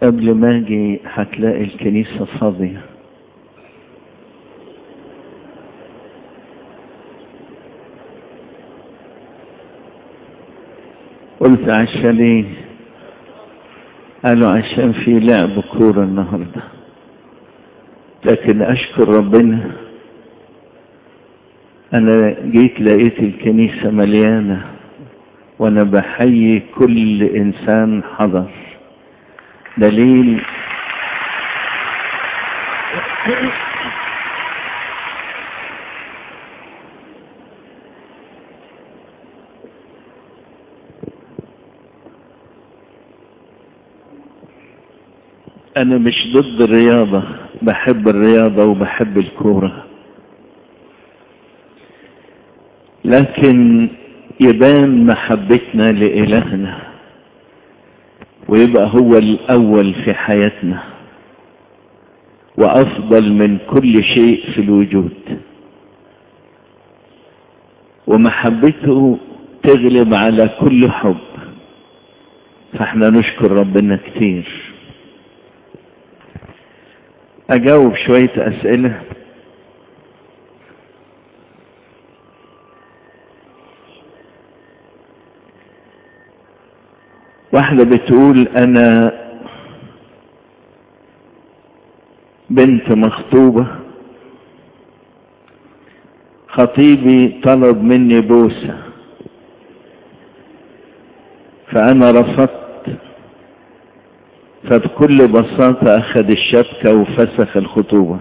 قبل ما اجي هتلاقي الكنيسة فاضية قلت عشان ايه قالوا عشان في لعب كورة النهاردة لكن اشكر ربنا انا جيت لقيت الكنيسة مليانة وانا بحيي كل انسان حضر دليل انا مش ضد الرياضة بحب الرياضة وبحب الكورة لكن يبان محبتنا لإلهنا ويبقى هو الأول في حياتنا وأفضل من كل شيء في الوجود ومحبته تغلب على كل حب فاحنا نشكر ربنا كتير أجاوب شوية أسئلة واحدة بتقول أنا بنت مخطوبة خطيبي طلب مني بوسة فأنا رفضت فبكل بساطة أخذ الشبكة وفسخ الخطوبة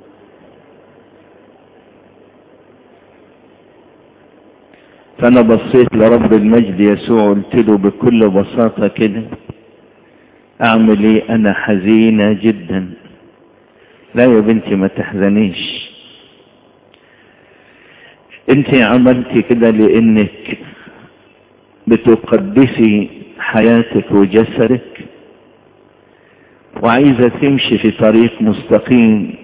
فأنا بصيت لرب المجد يسوع قلت له بكل بساطة كده أعمل إيه أنا حزينة جدا لا يا بنتي ما تحزنيش انت عملتي كده لانك بتقدسي حياتك وجسدك وعايزة تمشي في طريق مستقيم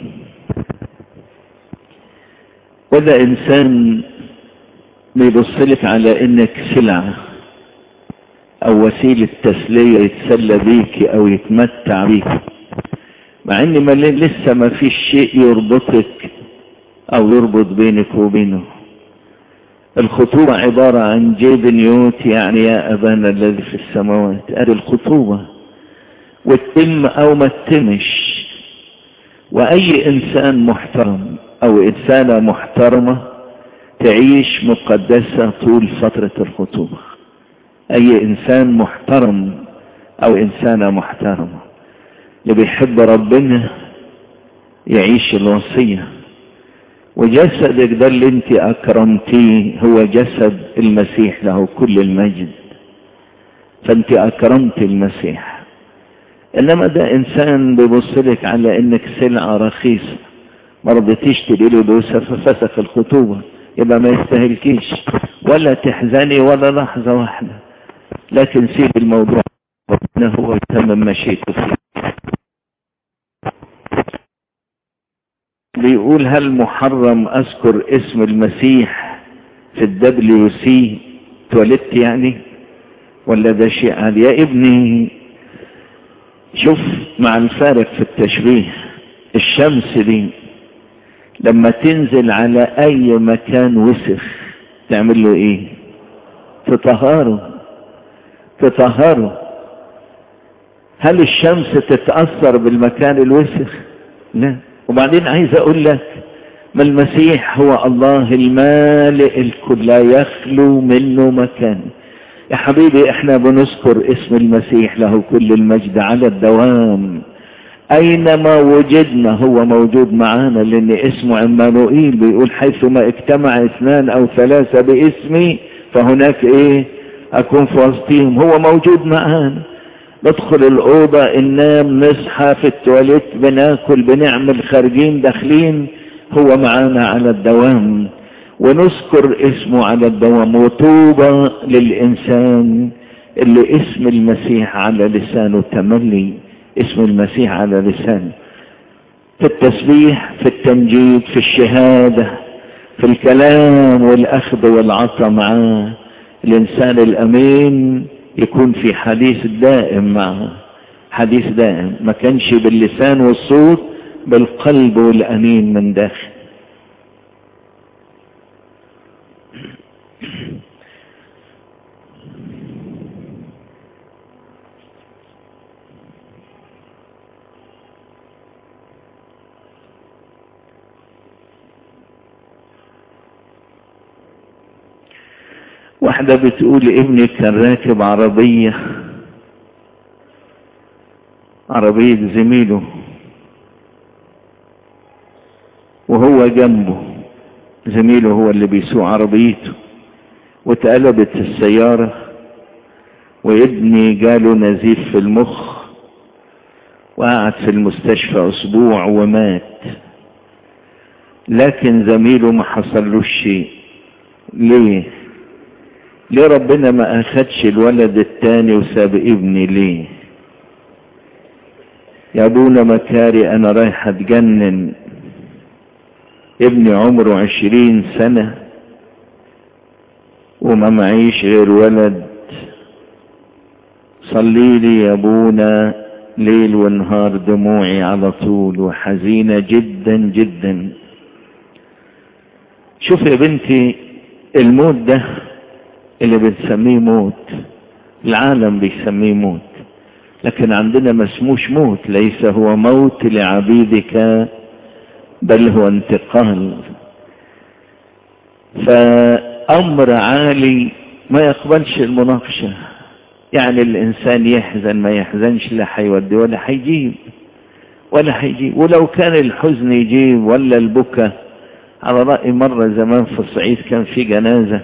وده انسان بيبصلك على انك سلعة او وسيلة تسلية يتسلى بيك او يتمتع بيك مع ان ما لسه ما فيش شيء يربطك او يربط بينك وبينه الخطوبة عبارة عن جيب نيوت يعني يا ابانا الذي في السماوات ادي الخطوبة وتتم او ما تتمش واي انسان محترم او انسانة محترمة تعيش مقدسة طول فترة الخطوبة اي انسان محترم او انسانة محترمة اللي بيحب ربنا يعيش الوصية وجسدك ده اللي انت اكرمتيه هو جسد المسيح له كل المجد فانت اكرمت المسيح انما ده انسان بيبص لك على انك سلعة رخيصة ما رضيتيش تدي له دوسة ففسخ الخطوبة يبقى ما يستاهلكيش ولا تحزني ولا لحظة واحدة لكن سيب الموضوع ربنا هو يتمم مشيته فيه بيقول هل محرم اذكر اسم المسيح في الدبليو سي تواليت يعني ولا ده شيء عادي يا ابني شوف مع الفارق في التشبيه الشمس دي لما تنزل على اي مكان وسخ تعمل له ايه تطهره تطهره هل الشمس تتأثر بالمكان الوسخ لا وبعدين عايز اقول لك ما المسيح هو الله المالئ الكل لا يخلو منه مكان يا حبيبي احنا بنذكر اسم المسيح له كل المجد على الدوام اينما وجدنا هو موجود معانا لان اسمه عمانوئيل بيقول حيثما اجتمع اثنان او ثلاثة باسمي فهناك ايه اكون في وسطهم هو موجود معانا ندخل الأوضة ننام نصحى في التواليت بناكل بنعمل خارجين داخلين هو معانا على الدوام ونذكر اسمه على الدوام وطوبى للإنسان اللي اسم المسيح على لسانه تملي اسم المسيح على لسانه في التسبيح في التمجيد في الشهادة في الكلام والأخذ والعطى معاه الإنسان الأمين يكون في حديث دائم معه حديث دائم ما كانش باللسان والصوت بالقلب والأمين من داخل واحدة بتقول ابني كان راكب عربية عربية زميله وهو جنبه زميله هو اللي بيسوق عربيته واتقلبت السيارة وابني جاله نزيف في المخ وقعد في المستشفى اسبوع ومات لكن زميله ما حصلوش شيء ليه ليه ربنا ما اخدش الولد التاني وساب ابني ليه يا ابونا مكاري انا رايح اتجنن ابني عمره عشرين سنة وما معيش غير ولد صلي لي يا ابونا ليل ونهار دموعي على طول وحزينة جدا جدا شوف يا بنتي الموت ده اللي بنسميه موت العالم بيسميه موت لكن عندنا ما اسموش موت ليس هو موت لعبيدك بل هو انتقال فأمر عالي ما يقبلش المناقشة يعني الإنسان يحزن ما يحزنش لا حيودي ولا حيجيب ولا حيجيب ولو كان الحزن يجيب ولا البكا على رأي مرة زمان في الصعيد كان في جنازة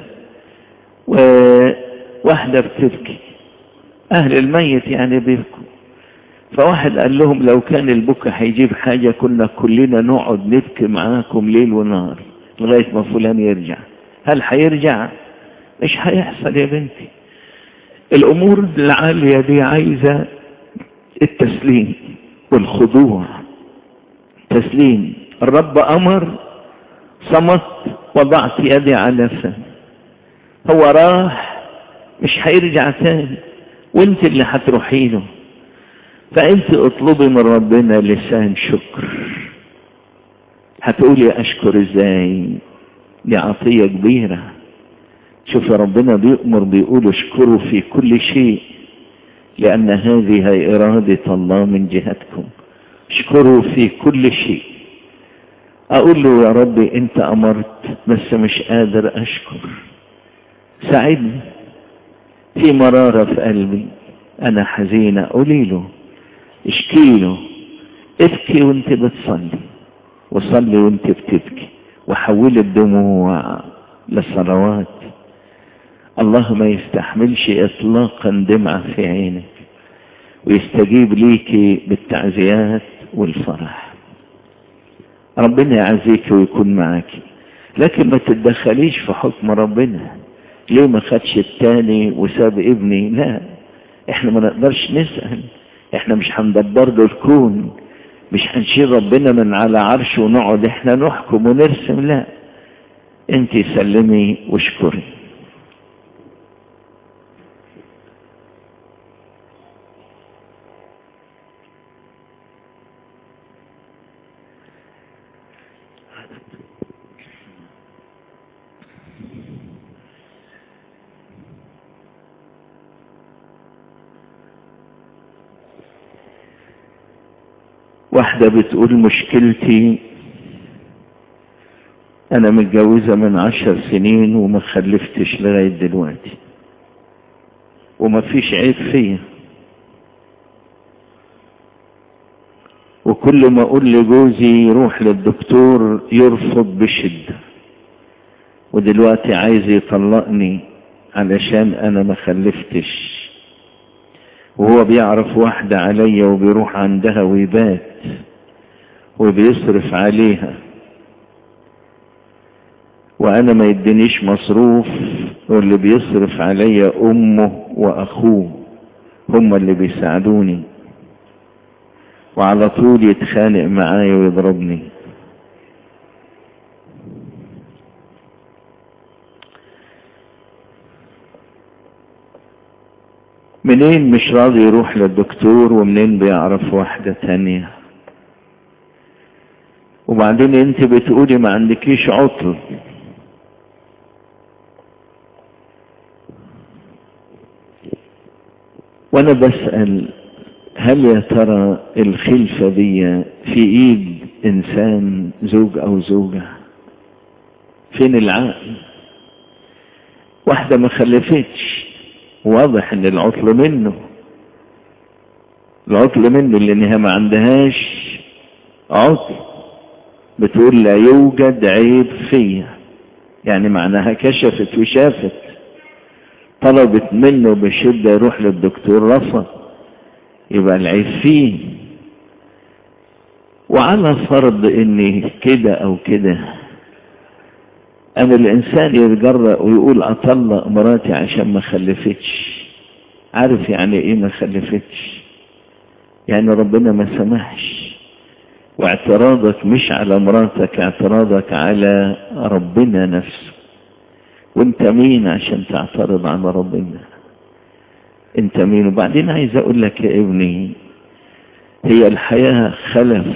وواحدة بتبكي أهل الميت يعني بيبكوا فواحد قال لهم لو كان البكا هيجيب حاجة كنا كلنا نقعد نبكي معاكم ليل ونهار لغاية ما فلان يرجع هل هيرجع مش هيحصل يا بنتي الأمور العالية دي عايزة التسليم والخضوع تسليم الرب أمر صمت وضعت يدي على فم هو راح مش هيرجع تاني وانت اللي هتروحي له فانت اطلبي من ربنا لسان شكر هتقولي اشكر ازاي دي عطية كبيرة شوف ربنا بيأمر بيقول اشكروا في كل شيء لأن هذه هي إرادة الله من جهتكم اشكروا في كل شيء أقول له يا ربي أنت أمرت بس مش قادر أشكر ساعدني في مرارة في قلبي أنا حزينة قولي له اشكي له ابكي وانت بتصلي وصلي وانت بتبكي وحولي الدموع للصلوات الله ما يستحملش اطلاقا دمعة في عينك ويستجيب ليكي بالتعزيات والفرح ربنا يعزيك ويكون معك لكن ما تتدخليش في حكم ربنا ليه ما خدش التاني وساب ابني لا احنا ما نقدرش نسأل احنا مش هندبر له الكون مش هنشيل ربنا من على عرشه ونقعد احنا نحكم ونرسم لا انت سلمي واشكري واحدة بتقول مشكلتي انا متجوزة من عشر سنين وما خلفتش لغاية دلوقتي وما فيش عيب فيا وكل ما اقول لجوزي يروح للدكتور يرفض بشدة ودلوقتي عايز يطلقني علشان انا ما خلفتش وهو بيعرف واحدة عليا وبيروح عندها ويبات وبيصرف عليها وانا ما يدينيش مصروف واللي بيصرف عليا امه واخوه هم اللي بيساعدوني وعلى طول يتخانق معايا ويضربني منين مش راضي يروح للدكتور ومنين بيعرف واحدة تانية وبعدين انت بتقولي ما عندكيش عطل وانا بسأل هل يا ترى الخلفة دي في ايد انسان زوج او زوجة فين العقل واحدة ما خلفتش واضح ان العطل منه العطل منه لانها ما عندهاش عطل بتقول لا يوجد عيب فيا يعني معناها كشفت وشافت طلبت منه بشدة يروح للدكتور رفض يبقى العيب فيه وعلى فرض ان كده او كده ان الانسان يتجرأ ويقول اطلق مراتي عشان ما خلفتش عارف يعني ايه ما خلفتش يعني ربنا ما سمحش واعتراضك مش على مراتك اعتراضك على ربنا نفسه وانت مين عشان تعترض على ربنا انت مين وبعدين عايز اقول لك يا ابني هي الحياة خلف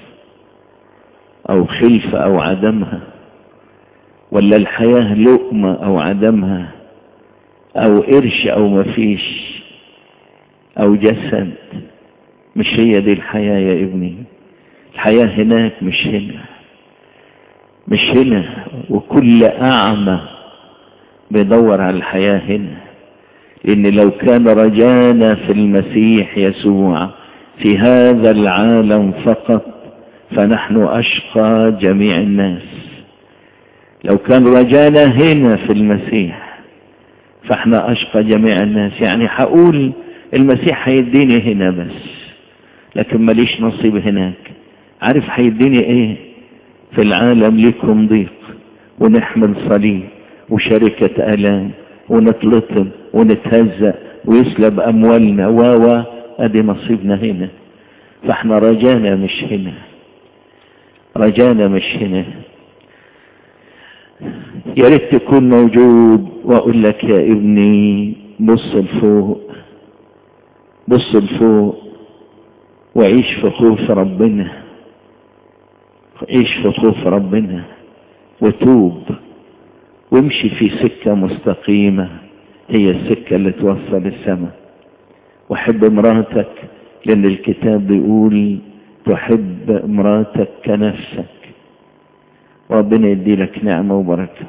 او خلف او عدمها ولا الحياة لقمة او عدمها او قرش او مفيش او جسد مش هي دي الحياة يا ابني الحياة هناك مش هنا مش هنا وكل اعمى بيدور على الحياة هنا لان لو كان رجانا في المسيح يسوع في هذا العالم فقط فنحن اشقى جميع الناس لو كان رجانا هنا في المسيح فاحنا اشقى جميع الناس يعني هقول المسيح هيديني هنا بس لكن ماليش نصيب هناك عارف هيديني ايه في العالم لكم ضيق ونحمل صليب وشركة الام ونتلطم ونتهزأ ويسلب اموالنا و و ادي نصيبنا هنا فاحنا رجانا مش هنا رجانا مش هنا يا ريت تكون موجود واقول لك يا ابني بص لفوق بص لفوق وعيش في خوف ربنا عيش في خوف ربنا وتوب وامشي في سكة مستقيمة هي السكة اللي توصل السماء وحب مراتك لأن الكتاب بيقول تحب مراتك كنفسك ربنا يدي لك نعمة وبركة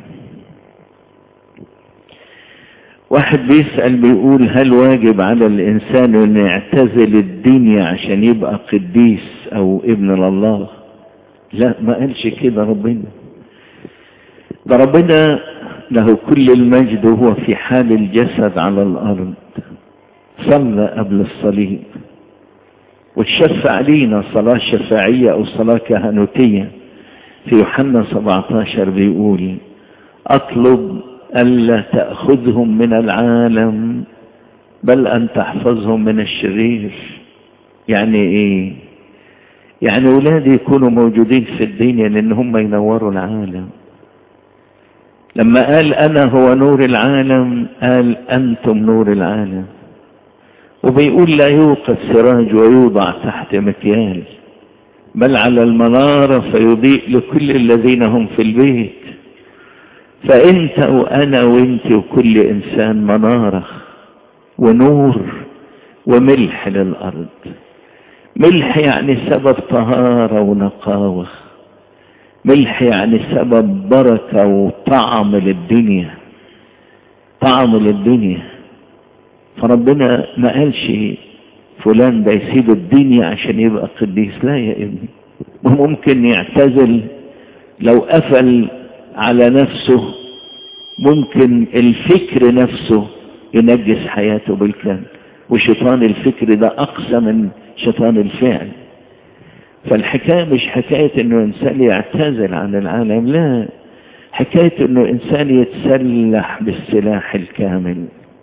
واحد بيسأل بيقول هل واجب على الإنسان أن يعتزل الدنيا عشان يبقى قديس أو ابن لله لا ما قالش كده ربنا ده ربنا له كل المجد وهو في حال الجسد على الأرض صلى قبل الصليب وتشفع لينا صلاة شفاعية أو صلاة كهنوتية في يوحنا 17 بيقول أطلب ألا تأخذهم من العالم بل أن تحفظهم من الشرير يعني إيه يعني أولادي يكونوا موجودين في الدنيا لأن هم ينوروا العالم لما قال أنا هو نور العالم قال أنتم نور العالم وبيقول لا يوقد سراج ويوضع تحت مكيال بل على المنارة فيضيء لكل الذين هم في البيت فانت وانا وانت وكل انسان منارة ونور وملح للارض ملح يعني سبب طهارة ونقاوة ملح يعني سبب بركة وطعم للدنيا طعم للدنيا فربنا ما قالش فلان ده يسيب الدنيا عشان يبقى قديس لا يا ابني وممكن يعتزل لو قفل على نفسه ممكن الفكر نفسه ينجس حياته بالكامل وشيطان الفكر ده اقسى من شيطان الفعل فالحكاية مش حكاية انه انسان يعتزل عن العالم لا حكاية انه انسان يتسلح بالسلاح الكامل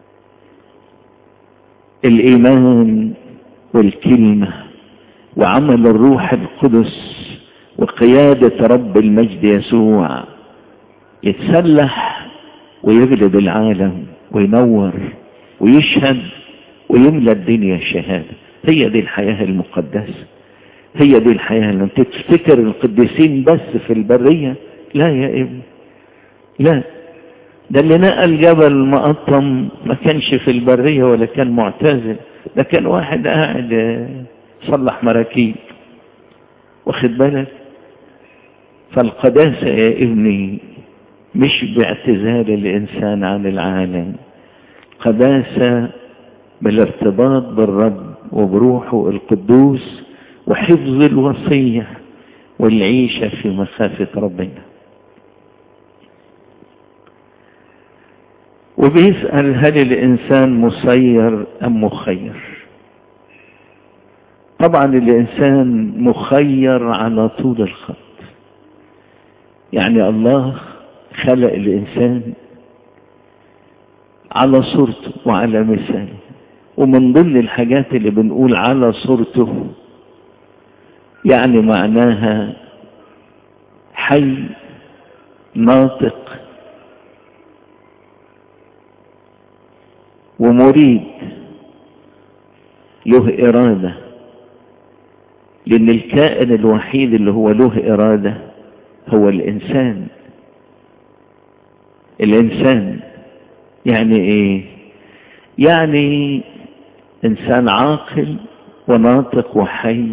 الايمان والكلمة وعمل الروح القدس وقيادة رب المجد يسوع يتسلح ويغلب العالم وينور ويشهد ويملى الدنيا شهادة هي دي الحياة المقدسة هي دي الحياة اللي انت تفتكر القديسين بس في البرية لا يا ابني لا ده اللي نقل جبل مقطم ما كانش في البرية ولا كان معتزل ده كان واحد قاعد صلح مراكيب واخد بالك فالقداسة يا ابني مش باعتزال الإنسان عن العالم قداسة بالارتباط بالرب وبروحه القدوس وحفظ الوصية والعيشة في مخافة ربنا وبيسأل هل الإنسان مسير أم مخير طبعا الإنسان مخير على طول الخط يعني الله خلق الإنسان على صورته وعلى مثاله ومن ضمن الحاجات اللي بنقول على صورته يعني معناها حي ناطق ومريد له إرادة لأن الكائن الوحيد اللي هو له إرادة هو الإنسان الإنسان يعني إيه يعني إنسان عاقل وناطق وحي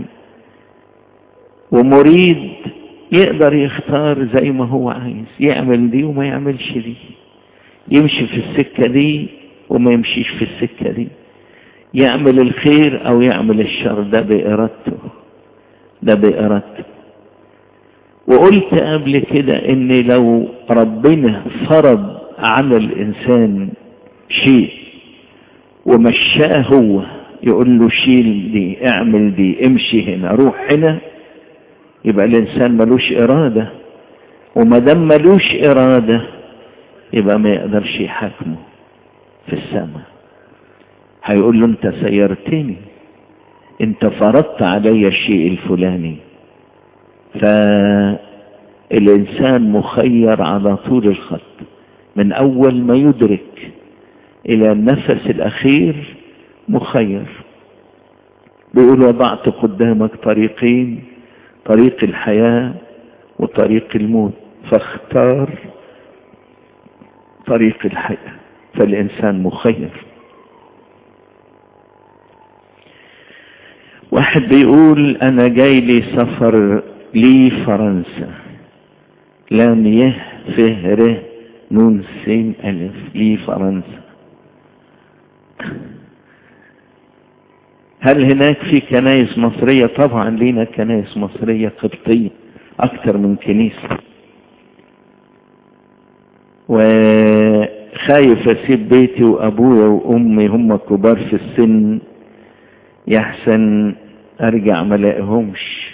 ومريد يقدر يختار زي ما هو عايز يعمل دي وما يعملش دي يمشي في السكة دي وما يمشيش في السكة دي يعمل الخير او يعمل الشر ده بإرادته ده بإرادته وقلت قبل كده ان لو ربنا فرض على الانسان شيء ومشاه هو يقول له شيل دي اعمل دي امشي هنا روح هنا يبقى الانسان ملوش ارادة وما دام ملوش ارادة يبقى ما يقدرش يحاكمه في السماء هيقول له انت سيرتني انت فرضت علي الشيء الفلاني فالإنسان مخير على طول الخط من أول ما يدرك إلى النفس الأخير مخير بيقول وضعت قدامك طريقين طريق الحياة وطريق الموت فاختار طريق الحياة فالإنسان مخير واحد بيقول أنا جاي لي سفر لي فرنسا لام يه فه ر نون سين ألف لي فرنسا هل هناك في كنايس مصرية طبعا لينا كنايس مصرية قبطية أكثر من كنيسة وخايف أسيب بيتي وأبويا وأمي هم كبار في السن يحسن أرجع ما لاقيهمش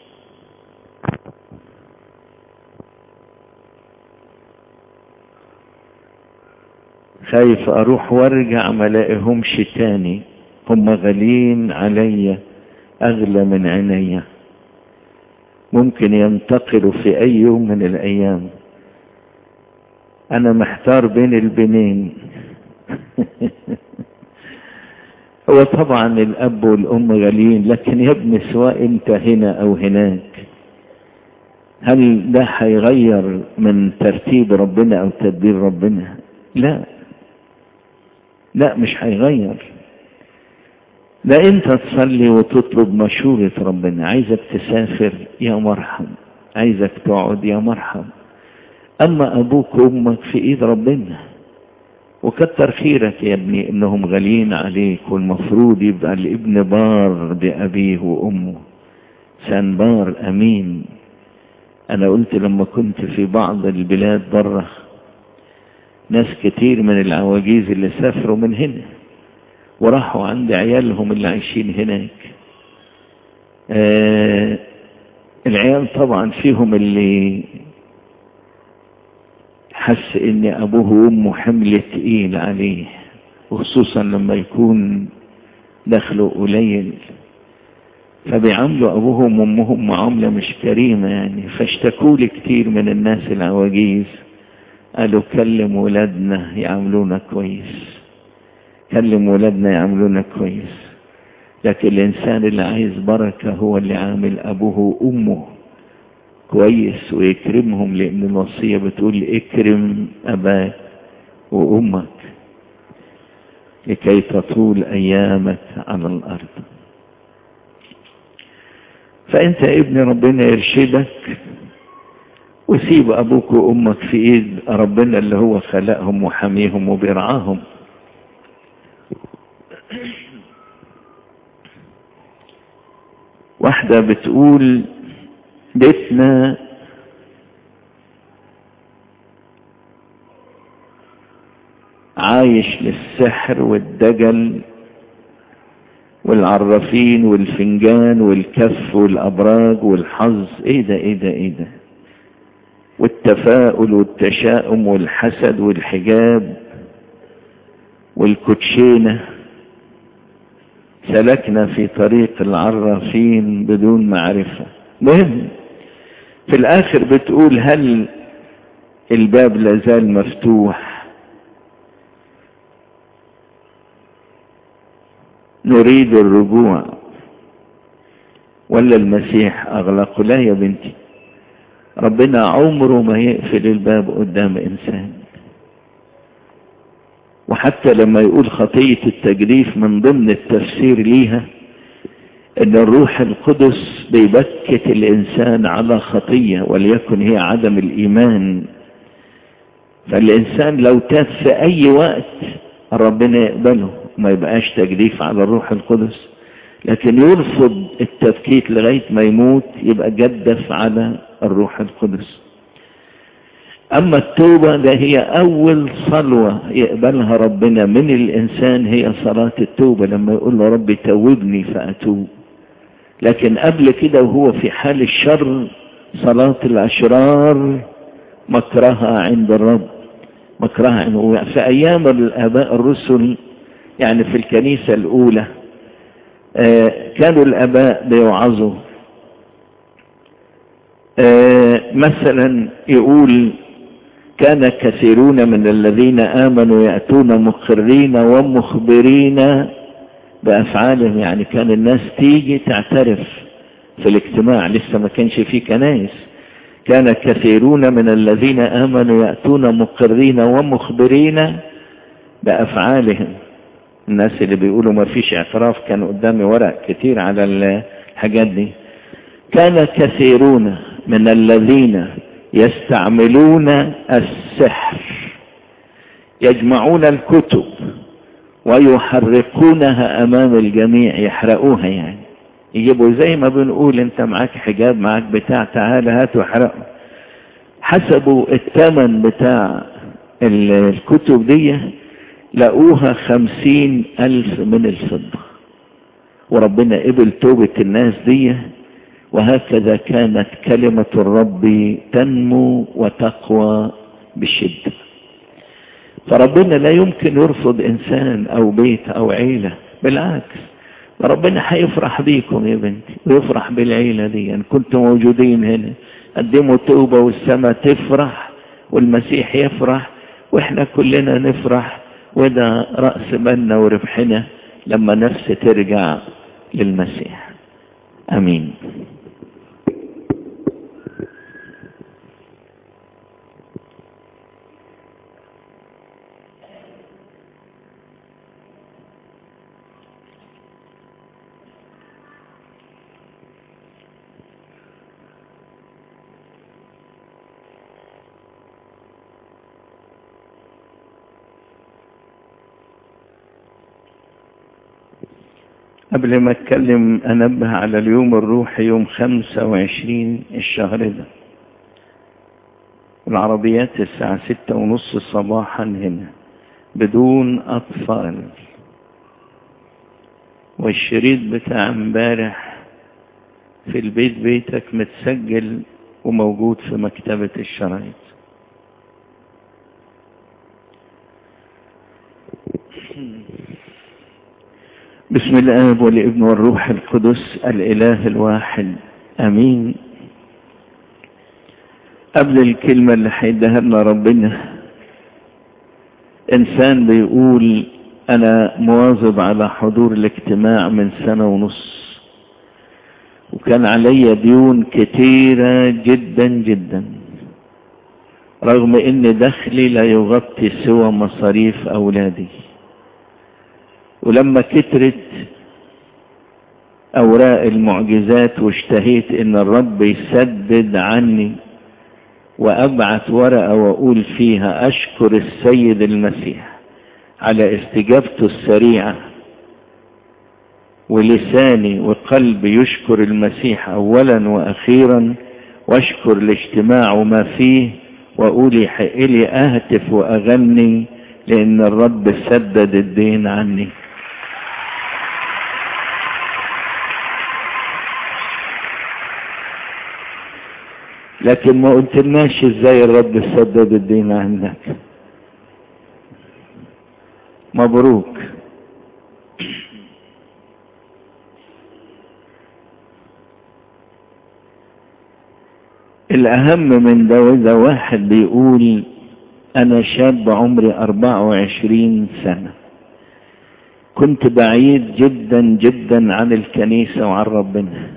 خايف اروح وارجع ما الاقيهمش تاني هم غاليين عليا اغلى من عينيا ممكن ينتقلوا في اي يوم من الايام انا محتار بين البنين هو طبعا الاب والام غاليين لكن يا ابني سواء انت هنا او هناك هل ده هيغير من ترتيب ربنا او تدبير ربنا لا لا مش هيغير لا انت تصلي وتطلب مشورة ربنا عايزك تسافر يا مرحم عايزك تقعد يا مرحم اما ابوك وامك في ايد ربنا وكتر خيرك يا ابني انهم غاليين عليك والمفروض يبقى الابن بار بابيه وامه سان بار امين انا قلت لما كنت في بعض البلاد بره ناس كتير من العواجيز اللي سافروا من هنا وراحوا عند عيالهم اللي عايشين هناك آه العيال طبعا فيهم اللي حس ان ابوه وامه حمل تقيل عليه وخصوصا لما يكون دخله قليل فبيعاملوا ابوهم وامهم معاملة مش كريمة يعني فاشتكوا لي كتير من الناس العواجيز قالوا كلم ولادنا يعاملونا كويس كلم ولادنا يعملونا كويس لكن الإنسان اللي عايز بركة هو اللي عامل أبوه وأمه كويس ويكرمهم لأن الوصية بتقول اكرم أباك وأمك لكي تطول أيامك على الأرض فأنت ابن ربنا يرشدك وسيب أبوك وأمك في إيد ربنا اللي هو خلقهم وحميهم وبيرعاهم واحدة بتقول بيتنا عايش للسحر والدجل والعرافين والفنجان والكف والأبراج والحظ ايه ده ايه ده ايه ده والتفاؤل والتشاؤم والحسد والحجاب والكوتشينة سلكنا في طريق العرافين بدون معرفة مهم في الآخر بتقول هل الباب لازال مفتوح نريد الرجوع ولا المسيح أغلقه لا يا بنتي ربنا عمره ما يقفل الباب قدام إنسان وحتى لما يقول خطية التجريف من ضمن التفسير ليها ان الروح القدس بيبكت الانسان على خطية وليكن هي عدم الايمان فالانسان لو تاب في اي وقت ربنا يقبله ما يبقاش تجريف على الروح القدس لكن يرفض التبكيت لغاية ما يموت يبقى جدف على الروح القدس أما التوبة ده هي أول صلوة يقبلها ربنا من الإنسان هي صلاة التوبة لما يقول له ربي توبني فأتوب لكن قبل كده وهو في حال الشر صلاة الأشرار مكرها عند الرب مكرها عنده في أيام الآباء الرسل يعني في الكنيسة الأولى كانوا الآباء بيوعظوا مثلا يقول كان كثيرون من الذين آمنوا يأتون مقرين ومخبرين بأفعالهم يعني كان الناس تيجي تعترف في الاجتماع لسه ما كانش فيه كنايس كان كثيرون من الذين آمنوا يأتون مقرين ومخبرين بأفعالهم الناس اللي بيقولوا ما فيش اعتراف كان قدامي ورق كتير على الحاجات دي كان كثيرون من الذين يستعملون السحر يجمعون الكتب ويحرقونها امام الجميع يحرقوها يعني يجيبوا زي ما بنقول انت معاك حجاب معاك بتاع تعالى هات واحرقه حسبوا الثمن بتاع الكتب دي لقوها خمسين ألف من الفضة وربنا قبل توبة الناس دي وهكذا كانت كلمة الرب تنمو وتقوى بشدة فربنا لا يمكن يرفض إنسان أو بيت أو عيلة بالعكس ربنا هيفرح بيكم يا بنتي ويفرح بالعيلة دي يعني كنتم موجودين هنا قدموا توبة والسماء تفرح والمسيح يفرح واحنا كلنا نفرح وده رأس مالنا وربحنا لما نفس ترجع للمسيح امين قبل ما اتكلم انبه على اليوم الروحي يوم خمسة وعشرين الشهر ده العربيات الساعة ستة ونص صباحا هنا بدون اطفال والشريط بتاع امبارح في البيت بيتك متسجل وموجود في مكتبة الشرايط بسم الآب والابن والروح القدس الإله الواحد أمين قبل الكلمة اللي هيديها لنا ربنا إنسان بيقول انا مواظب على حضور الاجتماع من سنة ونص وكان علي ديون كتيرة جدا جدا رغم ان دخلي لا يغطي سوى مصاريف اولادي ولما كترت اوراق المعجزات واشتهيت ان الرب يسدد عني وابعت ورقة واقول فيها اشكر السيد المسيح على استجابته السريعة ولساني وقلبي يشكر المسيح اولا واخيرا واشكر الاجتماع وما فيه واقول يحق لي اهتف واغني لان الرب سدد الدين عني لكن ما قلتلناش ازاي الرب سدد الدين عنك مبروك الأهم من ده وده واحد بيقول أنا شاب عمري أربعة وعشرين سنة كنت بعيد جدا جدا عن الكنيسة وعن ربنا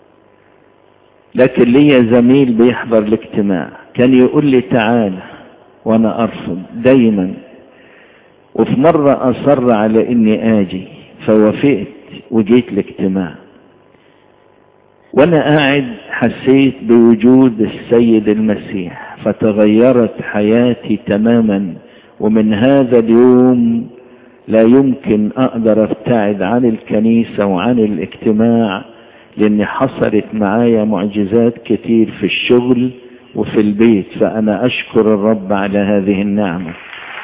لكن ليا زميل بيحضر الاجتماع كان يقول لي تعالى وأنا أرفض دايما وفي مرة أصر على إني آجي فوافقت وجيت الاجتماع وانا قاعد حسيت بوجود السيد المسيح فتغيرت حياتي تماما ومن هذا اليوم لا يمكن اقدر ابتعد عن الكنيسة وعن الاجتماع لان حصلت معايا معجزات كتير في الشغل وفي البيت فانا اشكر الرب على هذه النعمة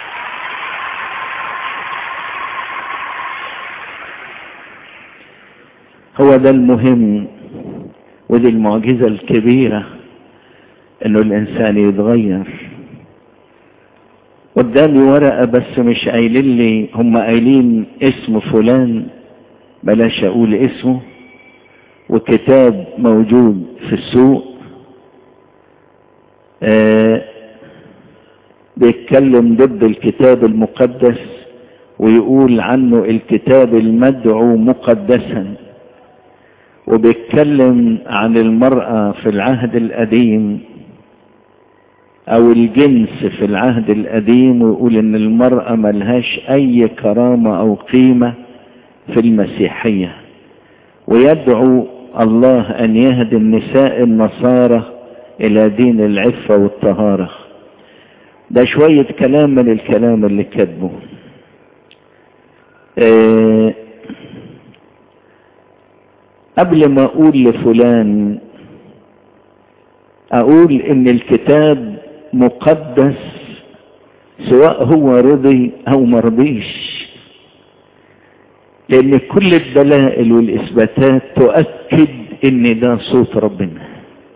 هو ده المهم ودي المعجزة الكبيرة انه الانسان يتغير قدامي ورقة بس مش قايلين لي هم قايلين اسم فلان بلاش اقول اسمه وكتاب موجود في السوق آه بيتكلم ضد الكتاب المقدس ويقول عنه الكتاب المدعو مقدسا وبيتكلم عن المرأة في العهد القديم او الجنس في العهد القديم ويقول ان المرأة ملهاش اي كرامة او قيمة في المسيحية ويدعو الله ان يهدي النساء النصارى الى دين العفة والطهارة ده شوية كلام من الكلام اللي كاتبه آه قبل ما اقول لفلان اقول ان الكتاب مقدس سواء هو رضي او مرضيش لان كل الدلائل والاثباتات تؤكد ان ده صوت ربنا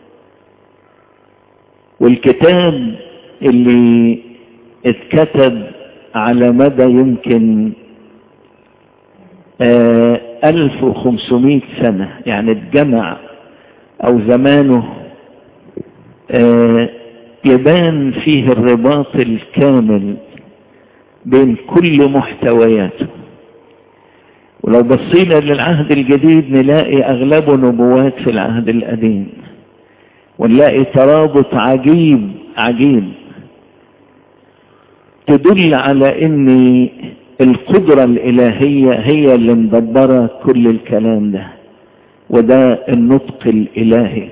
والكتاب اللي اتكتب على مدى يمكن آه 1500 سنة يعني اتجمع او زمانه آه يبان فيه الرباط الكامل بين كل محتوياته ولو بصينا للعهد الجديد نلاقي اغلبه نبوات في العهد القديم ونلاقي ترابط عجيب عجيب تدل على ان القدرة الالهية هي اللي مدبرة كل الكلام ده وده النطق الالهي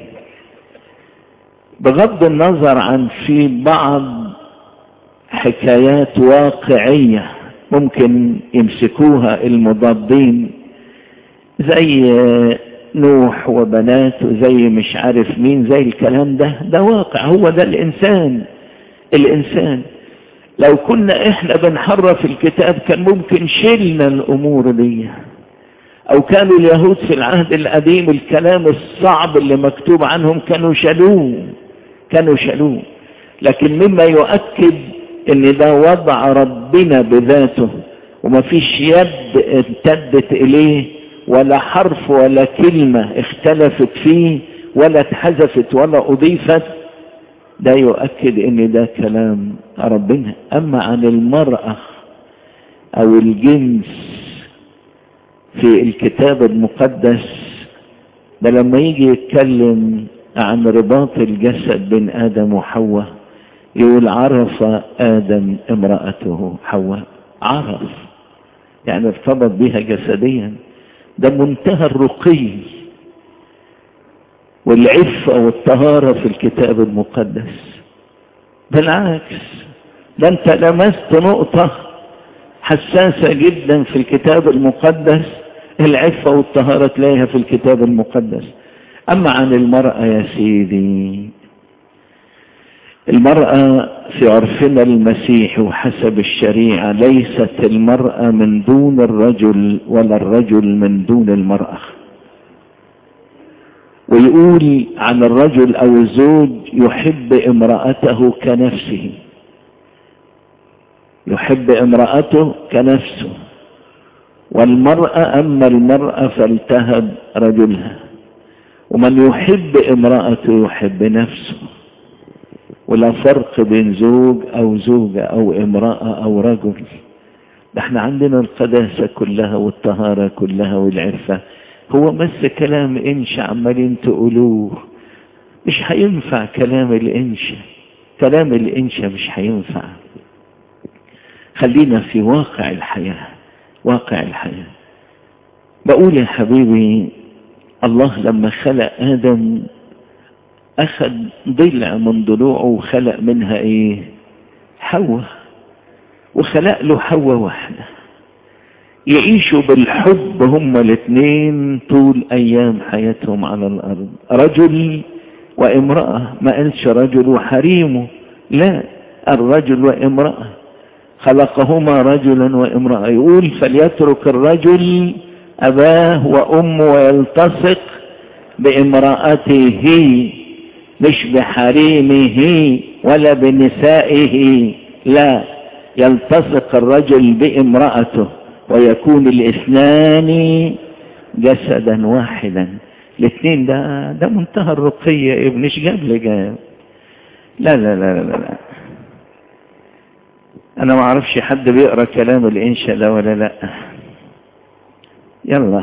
بغض النظر عن في بعض حكايات واقعية ممكن يمسكوها المضادين زي نوح وبناته زي مش عارف مين زي الكلام ده ده واقع هو ده الانسان الانسان لو كنا احنا بنحرف الكتاب كان ممكن شلنا الامور دي او كانوا اليهود في العهد القديم الكلام الصعب اللي مكتوب عنهم كانوا شالوه كانوا شالوه لكن مما يؤكد ان ده وضع ربنا بذاته وما فيش يد امتدت اليه ولا حرف ولا كلمة اختلفت فيه ولا اتحذفت ولا اضيفت ده يؤكد ان ده كلام ربنا اما عن المرأة او الجنس في الكتاب المقدس ده لما يجي يتكلم عن رباط الجسد بين ادم وحواء يقول عرف ادم امرأته حواء عرف يعني ارتبط بها جسديا ده منتهى الرقي والعفة والطهارة في الكتاب المقدس بالعكس ده انت لمست نقطة حساسة جدا في الكتاب المقدس العفة والطهارة تلاقيها في الكتاب المقدس اما عن المرأة يا سيدي المرأة في عرفنا المسيح وحسب الشريعة ليست المرأة من دون الرجل ولا الرجل من دون المرأة ويقول عن الرجل او الزوج يحب امرأته كنفسه يحب امرأته كنفسه والمرأة اما المرأة فالتهب رجلها ومن يحب امرأته يحب نفسه ولا فرق بين زوج او زوجة او امرأة او رجل ده احنا عندنا القداسة كلها والطهارة كلها والعفة هو بس كلام انشا عمالين تقولوه مش هينفع كلام الانشا كلام الانشا مش هينفع خلينا في واقع الحياة واقع الحياة بقول يا حبيبي الله لما خلق آدم أخذ ضلع من ضلوعه وخلق منها إيه حواء وخلق له حواء واحدة يعيشوا بالحب هما الاثنين طول أيام حياتهم على الأرض رجل وامرأة ما قالش رجل وحريمه لا الرجل وامرأة خلقهما رجلا وامرأة يقول فليترك الرجل أباه وأمه ويلتصق بامرأته مش بحريمه ولا بنسائه لا يلتصق الرجل بامرأته ويكون الاثنان جسدا واحدا الاثنين ده ده منتهى الرقية ابن مش جاب لجاب لا لا لا لا لا انا ما اعرفش حد بيقرا كلام الانشاء ده ولا لا يلا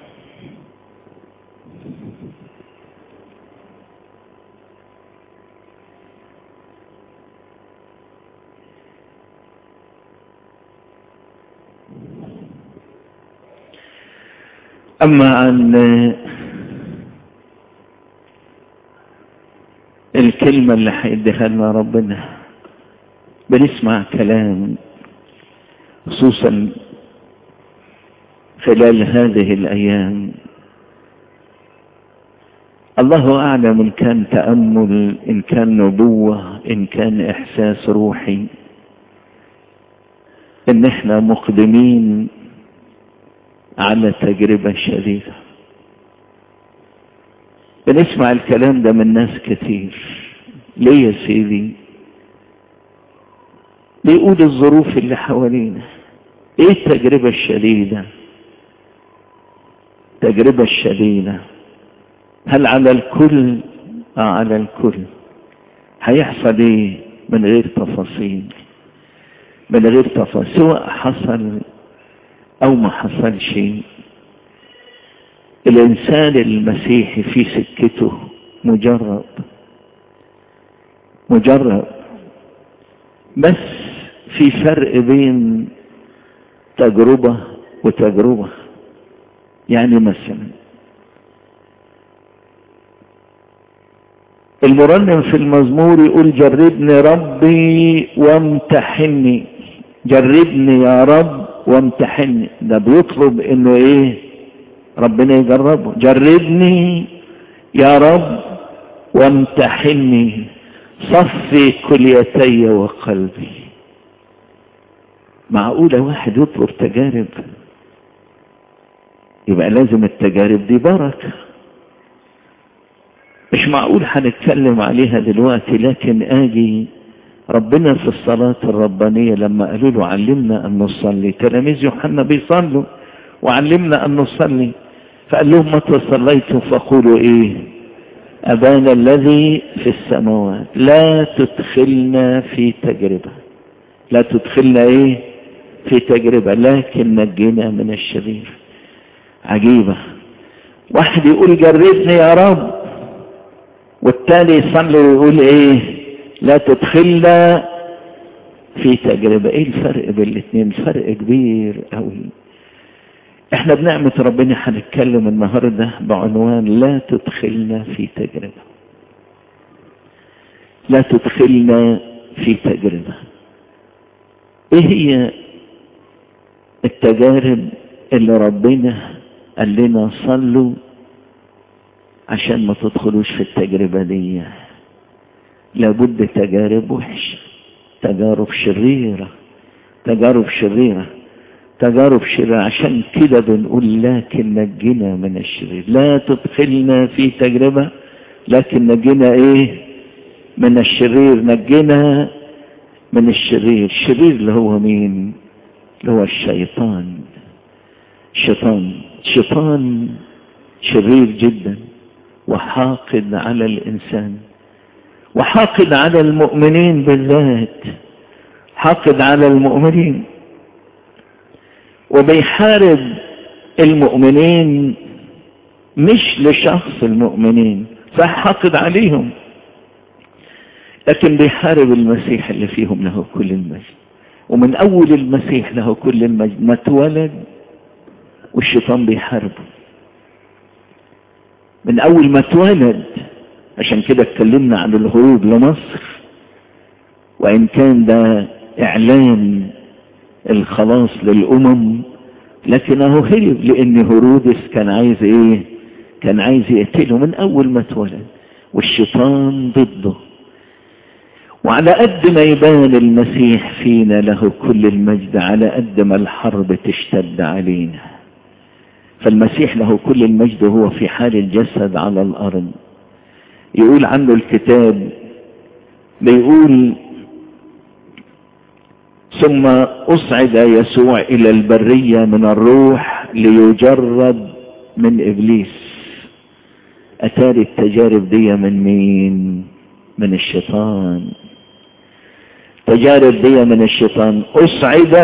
أما عن الكلمة اللي هيديها لنا ربنا بنسمع كلام خصوصا خلال هذه الأيام الله أعلم إن كان تأمل إن كان نبوة إن كان إحساس روحي إن إحنا مقدمين على تجربة شديدة بنسمع الكلام ده من ناس كتير ليه يا سيدي بيقول الظروف اللي حوالينا ايه التجربة الشديدة التجربة الشديدة هل على الكل اه على الكل هيحصل ايه من غير تفاصيل من غير تفاصيل سواء حصل او ما حصل شيء الانسان المسيحي في سكته مجرب مجرب بس في فرق بين تجربة وتجربة يعني مثلا المرنم في المزمور يقول جربني ربي وامتحني جربني يا رب وامتحني ده بيطلب انه ايه ربنا يجربه جربني يا رب وامتحني صفي كليتي وقلبي معقولة واحد يطلب تجارب يبقى لازم التجارب دي بركة مش معقول هنتكلم عليها دلوقتي لكن اجي ربنا في الصلاة الربانية لما قالوا له علمنا أن نصلي تلاميذ يوحنا بيصلوا وعلمنا أن نصلي فقال لهم متى صليتم فقولوا إيه أبانا الذي في السماوات لا تدخلنا في تجربة لا تدخلنا إيه في تجربة لكن نجينا من الشرير عجيبة واحد يقول جربني يا رب والتاني يصلي ويقول ايه لا تدخلنا في تجربة ايه الفرق بين الاثنين فرق كبير قوي احنا بنعمة ربنا هنتكلم النهاردة بعنوان لا تدخلنا في تجربة لا تدخلنا في تجربة ايه هي التجارب اللي ربنا قال لنا صلوا عشان ما تدخلوش في التجربة دي لابد تجارب وحشة تجارب شريرة تجارب شريرة تجارب شريرة عشان كده بنقول لكن نجنا من الشرير لا تدخلنا في تجربة لكن نجنا ايه من الشرير نجنا من الشرير الشرير اللي هو مين اللي هو الشيطان الشيطان الشيطان شرير جدا وحاقد على الإنسان وحاقد على المؤمنين بالذات حاقد على المؤمنين وبيحارب المؤمنين مش لشخص المؤمنين فحاقد عليهم لكن بيحارب المسيح اللي فيهم له كل المجد ومن أول المسيح له كل المجد ما اتولد والشيطان بيحاربه من أول ما اتولد عشان كده اتكلمنا عن الهروب لمصر وإن كان ده إعلان الخلاص للأمم لكنه هرب لأن هرودس كان عايز إيه كان عايز يقتله من أول ما اتولد والشيطان ضده وعلى قد ما يبان المسيح فينا له كل المجد على قد ما الحرب تشتد علينا فالمسيح له كل المجد هو في حال الجسد على الأرض يقول عنه الكتاب بيقول ثم أصعد يسوع إلى البرية من الروح ليجرد من إبليس أتاري التجارب دي من مين من الشيطان تجارب دي من الشيطان أصعد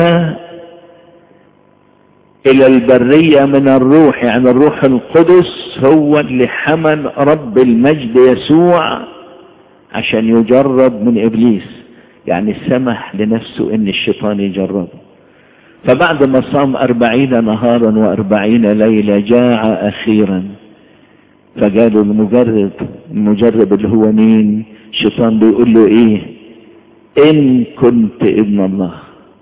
إلى البرية من الروح يعني الروح القدس هو اللي حمل رب المجد يسوع عشان يجرب من إبليس يعني سمح لنفسه إن الشيطان يجربه فبعد ما صام أربعين نهارا وأربعين ليلة جاع أخيرا فقالوا المجرب المجرب اللي هو مين الشيطان بيقول له ايه ان كنت ابن الله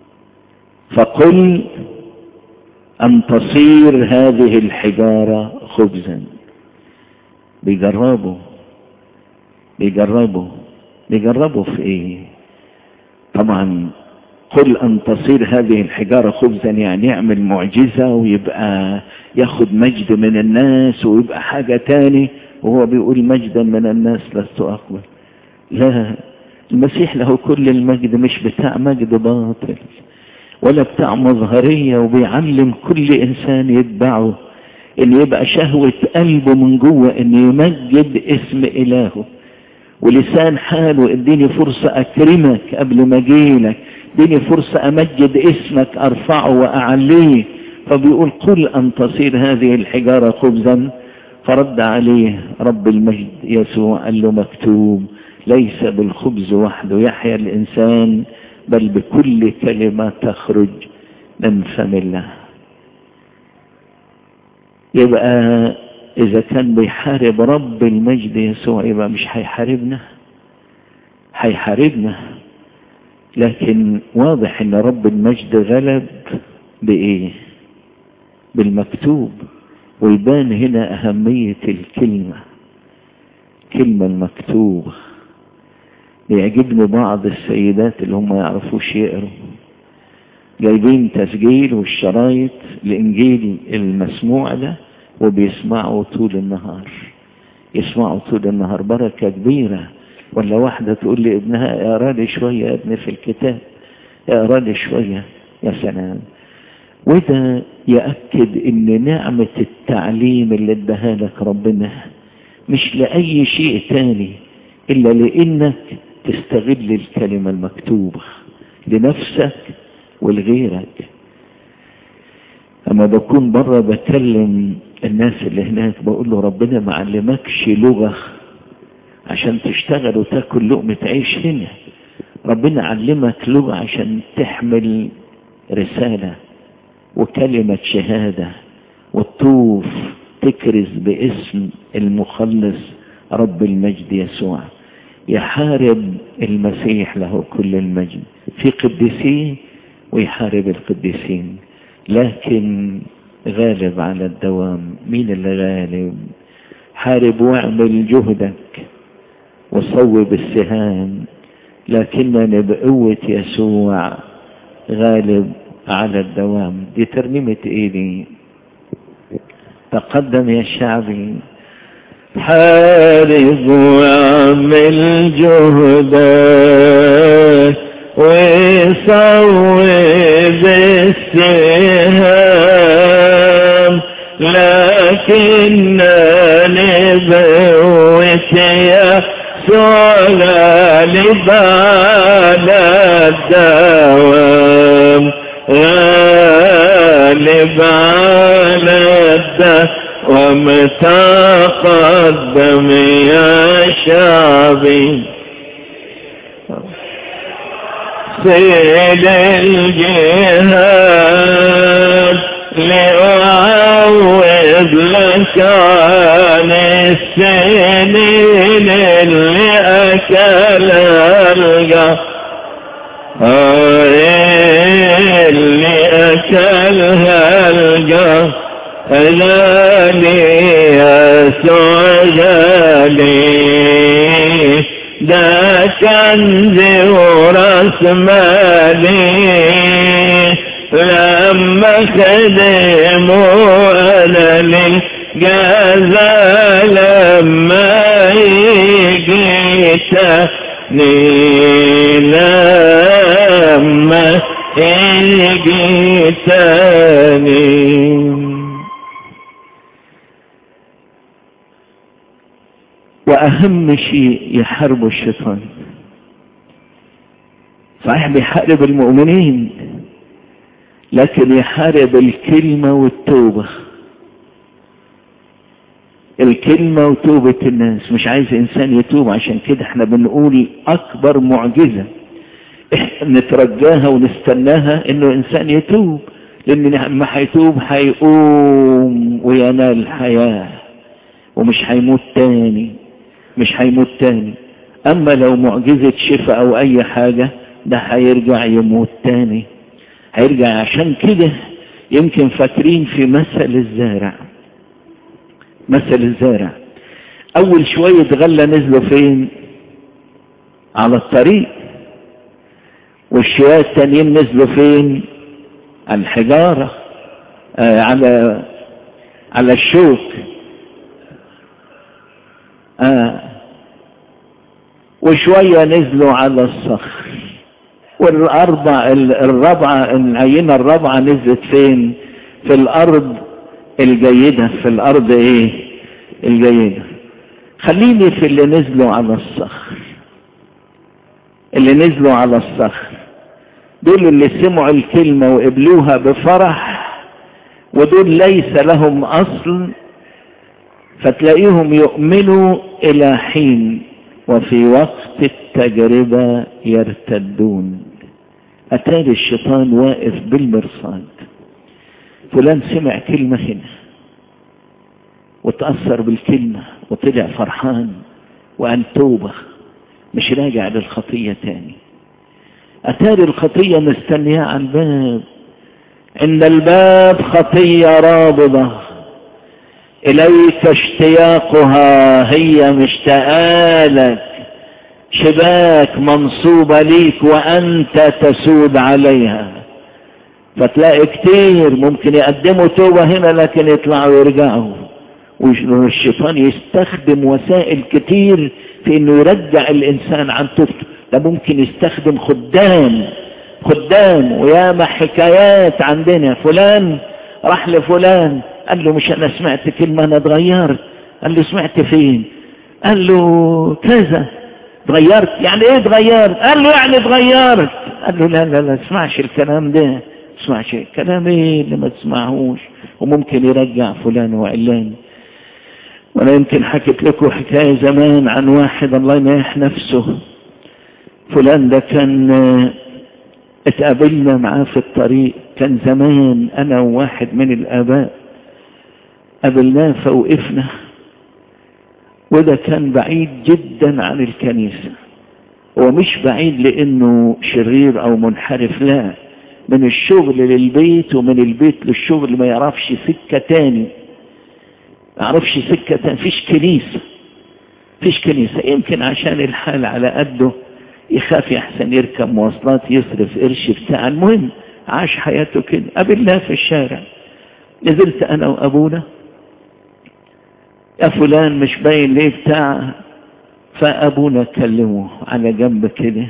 فقل ان تصير هذه الحجارة خبزا بيجربوا بيجربوا بيجربوا في ايه طبعا قل ان تصير هذه الحجارة خبزا يعني يعمل معجزة ويبقى ياخد مجد من الناس ويبقى حاجة تاني وهو بيقول مجدا من الناس لست اقبل لا المسيح له كل المجد مش بتاع مجد باطل ولا بتاع مظهرية وبيعلم كل انسان يتبعه ان يبقى شهوة قلبه من جوه ان يمجد اسم الهه ولسان حاله اديني فرصة اكرمك قبل ما اجيلك اديني فرصة امجد اسمك ارفعه واعليه فبيقول قل ان تصير هذه الحجارة خبزا فرد عليه رب المجد يسوع قال له مكتوب ليس بالخبز وحده يحيا الانسان بل بكل كلمة تخرج من فم الله يبقى اذا كان بيحارب رب المجد يسوع يبقى مش هيحاربنا هيحاربنا لكن واضح ان رب المجد غلب بايه بالمكتوب ويبان هنا اهمية الكلمة كلمة المكتوبة بيعجبني بعض السيدات اللي هم يعرفوش يقروا جايبين تسجيل والشرايط الانجيل المسموع ده وبيسمعوا طول النهار يسمعوا طول النهار بركة كبيرة ولا واحدة تقول لي ابنها اقرا لي شوية يا ابني في الكتاب اقرا لي شوية يا سلام وده يأكد ان نعمة التعليم اللي اداها لك ربنا مش لأي شيء تاني إلا لأنك تستغل الكلمة المكتوبة لنفسك ولغيرك اما بكون بره بكلم الناس اللي هناك بقول له ربنا ما علمكش لغة عشان تشتغل وتاكل لقمة عيش هنا ربنا علمك لغة عشان تحمل رسالة وكلمة شهادة وتطوف تكرز باسم المخلص رب المجد يسوع يحارب المسيح له كل المجد في قديسين ويحارب القديسين لكن غالب على الدوام مين اللي غالب حارب واعمل جهدك وصوب السهام لكننا بقوة يسوع غالب على الدوام دي ترنيمة ايه دي تقدم يا شعبي حارب واعمل جهدك وصوب السهام لكنني بقوتي يسوع غالب على الدوام غالب على الدوام تقدم يا شعبي سيد الجهاد لأعوض لك عن السنين اللي أكلها القهر اللي أكلها القهر غالي يسوع غالي ده كنزي وراس مالي لما خدموا انا للجازة لما يجيتني لما يجيتني واهم شيء يحاربوا الشيطان صحيح بيحارب المؤمنين لكن يحارب الكلمة والتوبة الكلمة وتوبة الناس مش عايز انسان يتوب عشان كده احنا بنقول اكبر معجزة نترجاها ونستناها انه انسان يتوب لان لما هيتوب هيقوم وينال الحياة ومش هيموت تاني مش هيموت تاني اما لو معجزة شفاء او اي حاجة ده هيرجع يموت تاني هيرجع عشان كده يمكن فاكرين في مثل الزارع مثل الزارع اول شوية غلة نزلوا فين على الطريق والشوية التانيين نزلوا فين على الحجارة آه على على الشوك آه وشوية نزلوا على الصخر والأربع الرابعة العينة الرابعة نزلت فين في الأرض الجيدة في الأرض إيه الجيدة خليني في اللي نزلوا على الصخر اللي نزلوا على الصخر دول اللي سمعوا الكلمة وقبلوها بفرح ودول ليس لهم أصل فتلاقيهم يؤمنوا إلى حين وفي وقت التجربة يرتدون أتاري الشيطان واقف بالمرصاد فلان سمع كلمة هنا وتأثر بالكلمة وطلع فرحان وأن توبة مش راجع للخطية تاني أتاري الخطية مستنياه على الباب إن الباب خطية رابضة إليك اشتياقها هي مشتاقالك شباك منصوبة ليك وأنت تسود عليها فتلاقي كتير ممكن يقدموا توبة هنا لكن يطلعوا ويرجعوا والشيطان يستخدم وسائل كتير في انه يرجع الانسان عن توبته ده ممكن يستخدم خدام خدام وياما حكايات عندنا فلان راح لفلان قال له مش انا سمعت كلمة انا اتغيرت قال له سمعت فين قال له كذا اتغيرت يعني ايه اتغيرت قال له يعني اتغيرت قال له لا لا لا اسمعش الكلام ده اسمعش كلام ايه اللي ما تسمعهوش وممكن يرجع فلان وعلان وانا يمكن حكيت لكم حكاية زمان عن واحد الله ينيح نفسه فلان ده كان اتقابلنا معاه في الطريق كان زمان انا وواحد من الاباء قابلناه فوقفنا وده كان بعيد جدا عن الكنيسة هو مش بعيد لانه شرير او منحرف لا من الشغل للبيت ومن البيت للشغل ما يعرفش سكة تاني ما يعرفش سكة تاني فيش كنيسة فيش كنيسة يمكن عشان الحال على قده يخاف يحسن يركب مواصلات يصرف قرش بتاع المهم عاش حياته كده قابلناه في الشارع نزلت انا وابونا يا فلان مش باين ليه بتاع فابونا كلمه على جنب كده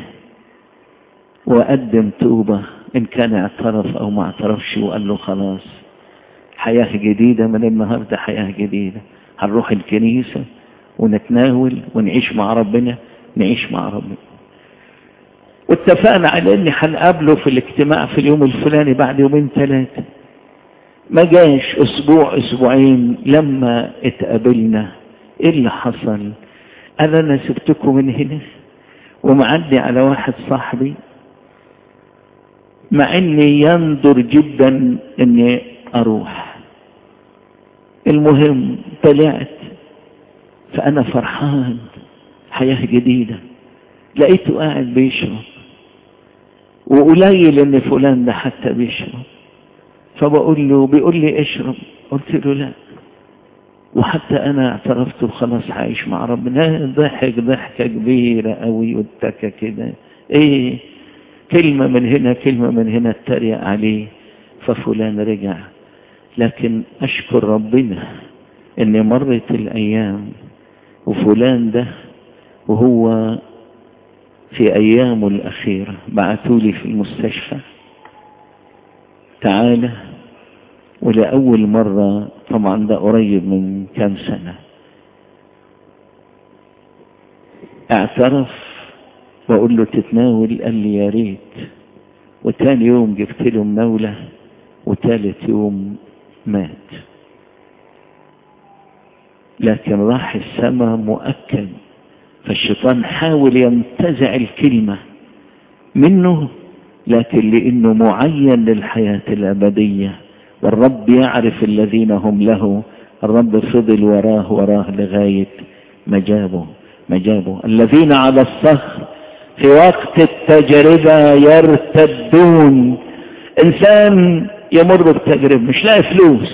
وقدم توبة ان كان اعترف او ما اعترفش وقال له خلاص حياة جديدة من النهاردة حياة جديدة هنروح الكنيسة ونتناول ونعيش مع ربنا نعيش مع ربنا واتفقنا على اني هنقابله في الاجتماع في اليوم الفلاني بعد يومين ثلاثة ما جاش اسبوع اسبوعين لما اتقابلنا ايه اللي حصل قال انا سبتكم من هنا ومعدي على واحد صاحبي مع اني يندر جدا اني اروح المهم طلعت فانا فرحان حياة جديدة لقيته قاعد بيشرب وقليل ان فلان ده حتى بيشرب فبقول له بيقول لي اشرب قلت له لا وحتى انا اعترفت وخلاص عايش مع ربنا ضحك ضحكة كبيرة قوي واتكى كده ايه كلمة من هنا كلمة من هنا اتريق عليه ففلان رجع لكن اشكر ربنا ان مرت الايام وفلان ده وهو في ايامه الاخيرة بعثولي في المستشفى تعالى ولأول مرة طبعا ده قريب من كام سنة اعترف واقول له تتناول قال لي يا ريت وتاني يوم جبت له مناولة وتالت يوم مات لكن راح السماء مؤكد فالشيطان حاول ينتزع الكلمة منه لكن لانه معين للحياة الابدية والرب يعرف الذين هم له الرب فضل وراه وراه لغاية مجابه مجابه الذين على الصخر في وقت التجربة يرتدون انسان يمر بتجربة مش لاقي فلوس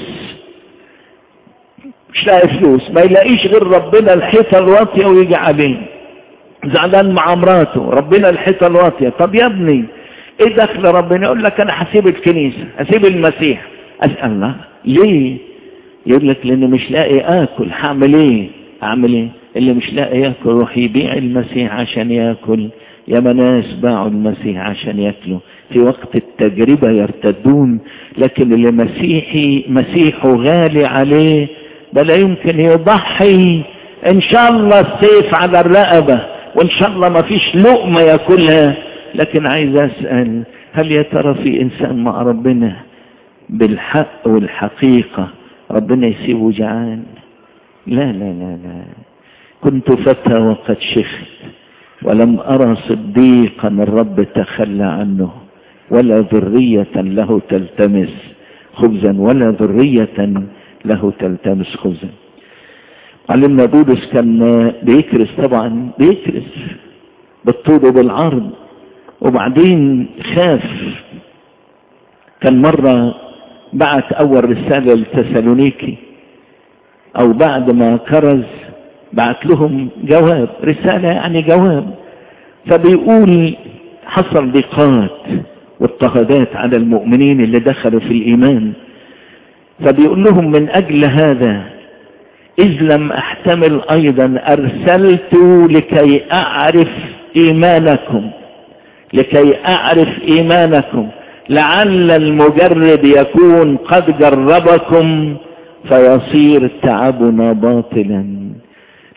مش لاقي فلوس ما يلاقيش غير ربنا الحيطة الواطية ويجي عليه زعلان مع مراته ربنا الحيطة الواطية طب يا ابني ايه دخل ربنا يقول لك انا هسيب الكنيسة هسيب المسيح اسأل الله ليه يقول لك لانه مش لاقي اكل هعمل ايه اعمل ايه اللي مش لاقي ياكل روح يبيع المسيح عشان ياكل يا ناس باعوا المسيح عشان ياكلوا في وقت التجربة يرتدون لكن اللي مسيحي مسيحه غالي عليه ده لا يمكن يضحي ان شاء الله السيف على الرقبة وان شاء الله ما فيش لقمة ياكلها لكن عايز اسأل هل يا ترى في انسان مع ربنا بالحق والحقيقة ربنا يسيبه جعان لا لا لا لا كنت فتى وقد شخت ولم أرى صديقا الرب تخلى عنه ولا ذرية له تلتمس خبزا ولا ذرية له تلتمس خبزا علمنا بولس كان بيكرس طبعا بيكرس بالطول وبالعرض وبعدين خاف كان مرة بعت أول رسالة لتسالونيكي أو بعد ما كرز بعت لهم جواب رسالة يعني جواب فبيقول حصل ضيقات واضطهادات على المؤمنين اللي دخلوا في الإيمان فبيقول لهم من أجل هذا إذ لم أحتمل أيضا أرسلت لكي أعرف إيمانكم لكي أعرف إيمانكم لعل المجرب يكون قد جربكم فيصير تعبنا باطلا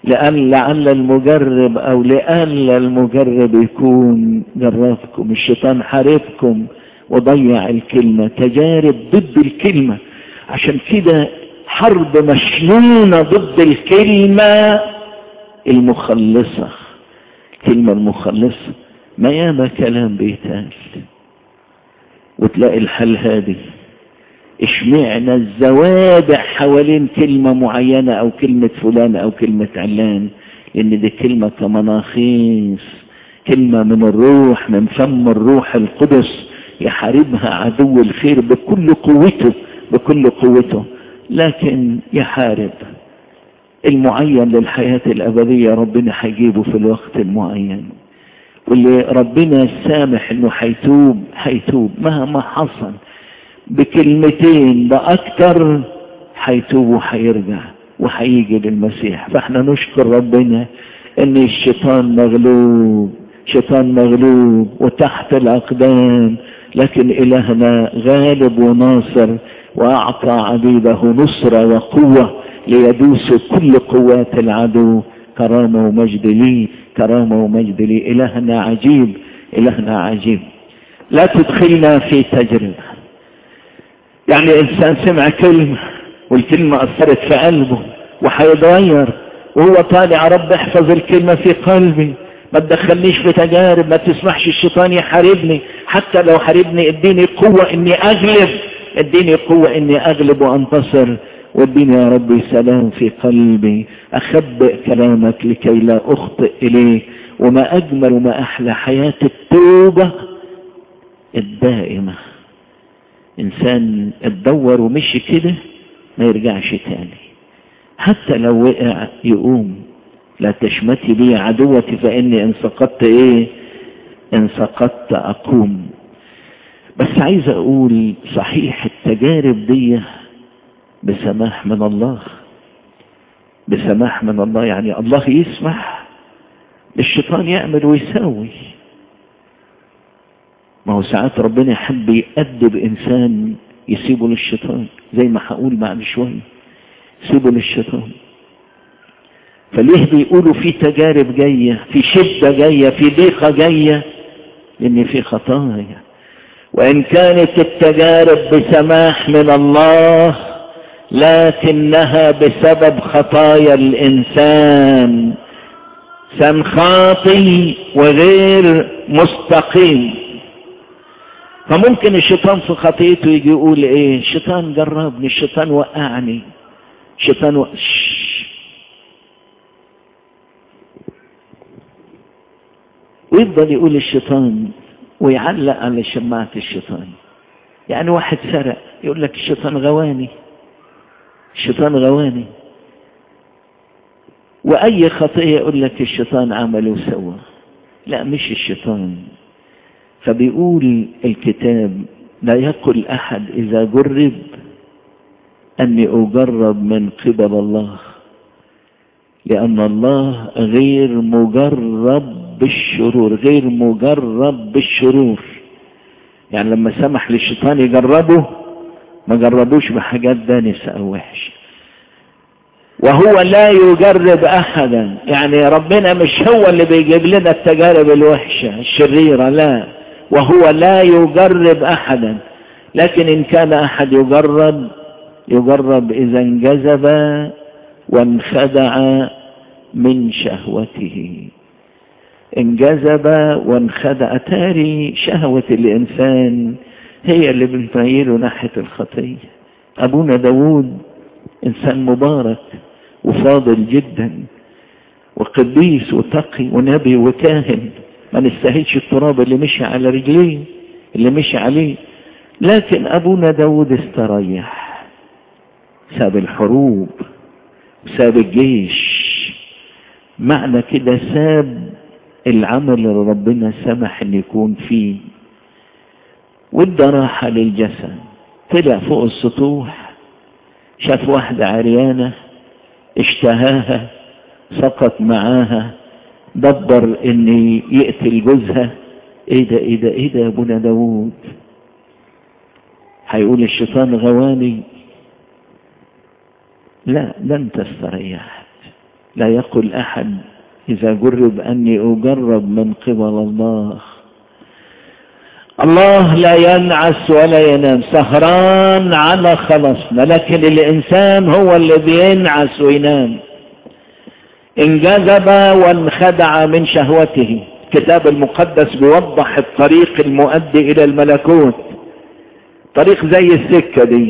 لأن لعل المجرب أو لأن المجرب يكون جربكم الشيطان حاربكم وضيع الكلمة تجارب ضد الكلمة عشان كده حرب مشنونة ضد الكلمة المخلصة الكلمة المخلصة ما ياما كلام بيتقال وتلاقي الحل هادي اشمعنا الزوابع حوالين كلمة معينة او كلمة فلان او كلمة علان لان دي كلمة كمناخيص كلمة من الروح من فم الروح القدس يحاربها عدو الخير بكل قوته بكل قوته لكن يحارب المعين للحياة الأبدية ربنا هيجيبه في الوقت المعين واللي ربنا سامح انه هيتوب هيتوب مهما حصل بكلمتين بأكتر هيتوب وهيرجع وهيجي للمسيح فاحنا نشكر ربنا ان الشيطان مغلوب شيطان مغلوب وتحت الأقدام لكن إلهنا غالب وناصر وأعطى عبيده نصرة وقوة ليدوسوا كل قوات العدو كرامة ومجد لي كرامة ومجد لي إلهنا عجيب إلهنا عجيب لا تدخلنا في تجربة يعني إنسان سمع كلمة والكلمة أثرت في قلبه وحيتغير وهو طالع رب احفظ الكلمة في قلبي ما تدخلنيش في تجارب ما تسمحش الشيطان يحاربني حتى لو حاربني اديني قوة اني اغلب اديني قوة اني اغلب وانتصر واديني يا ربي سلام في قلبي اخبئ كلامك لكي لا اخطئ اليه وما اجمل وما احلى حياة التوبة الدائمة انسان اتدور ومشي كده ما يرجعش تاني حتى لو وقع يقوم لا تشمتي بي عدوتي فاني ان سقطت ايه ان سقطت اقوم بس عايز اقول صحيح التجارب دي بسماح من الله بسماح من الله يعني الله يسمح للشيطان يعمل ويساوي ما هو ساعات ربنا يحب يأدب انسان يسيبه للشيطان زي ما هقول بعد شويه سيبه للشيطان فليه بيقولوا في تجارب جاية في شدة جاية في ضيقة جاية لان في خطايا وان كانت التجارب بسماح من الله لكنها بسبب خطايا الانسان سن خاطي وغير مستقيم فممكن الشيطان في خطيته يجي يقول ايه الشيطان جربني الشيطان وقعني الشيطان وقع ويفضل يقول الشيطان ويعلق على شماعة الشيطان يعني واحد سرق يقول لك الشيطان غواني الشيطان غواني وأي خطية يقول لك الشيطان عمل وسوى لا مش الشيطان فبيقول الكتاب لا يقل أحد إذا جرب أني أجرب من قبل الله لأن الله غير مجرب بالشرور غير مجرب بالشرور يعني لما سمح للشيطان يجربه ما جربوش بحاجات دانسة أو وحشة وهو لا يجرب أحدا يعني ربنا مش هو اللي بيجيب لنا التجارب الوحشة الشريرة لا وهو لا يجرب أحدا لكن إن كان أحد يجرب يجرب إذا انجذب وانخدع من شهوته انجذب وانخدع تاري شهوة الإنسان هي اللي بتميله ناحية الخطية أبونا داود إنسان مبارك وفاضل جدا وقديس وتقي ونبي وكاهن ما نستاهلش التراب اللي مشي على رجليه اللي مشي عليه لكن أبونا داود استريح ساب الحروب ساب الجيش معنى كده ساب العمل اللي ربنا سمح ان يكون فيه وادى راحة للجسد طلع فوق السطوح شاف واحدة عريانة اشتهاها سقط معاها دبر ان يقتل جوزها ايه ده ايه ده ايه ده يا ابونا داوود هيقول الشيطان غواني لا ده انت استريحت لا يقل أحد إذا جرب أني أجرب من قبل الله الله لا ينعس ولا ينام سهران على خلصنا لكن الإنسان هو اللي بينعس وينام انجذب وانخدع من شهوته الكتاب المقدس بيوضح الطريق المؤدي إلى الملكوت طريق زي السكة دي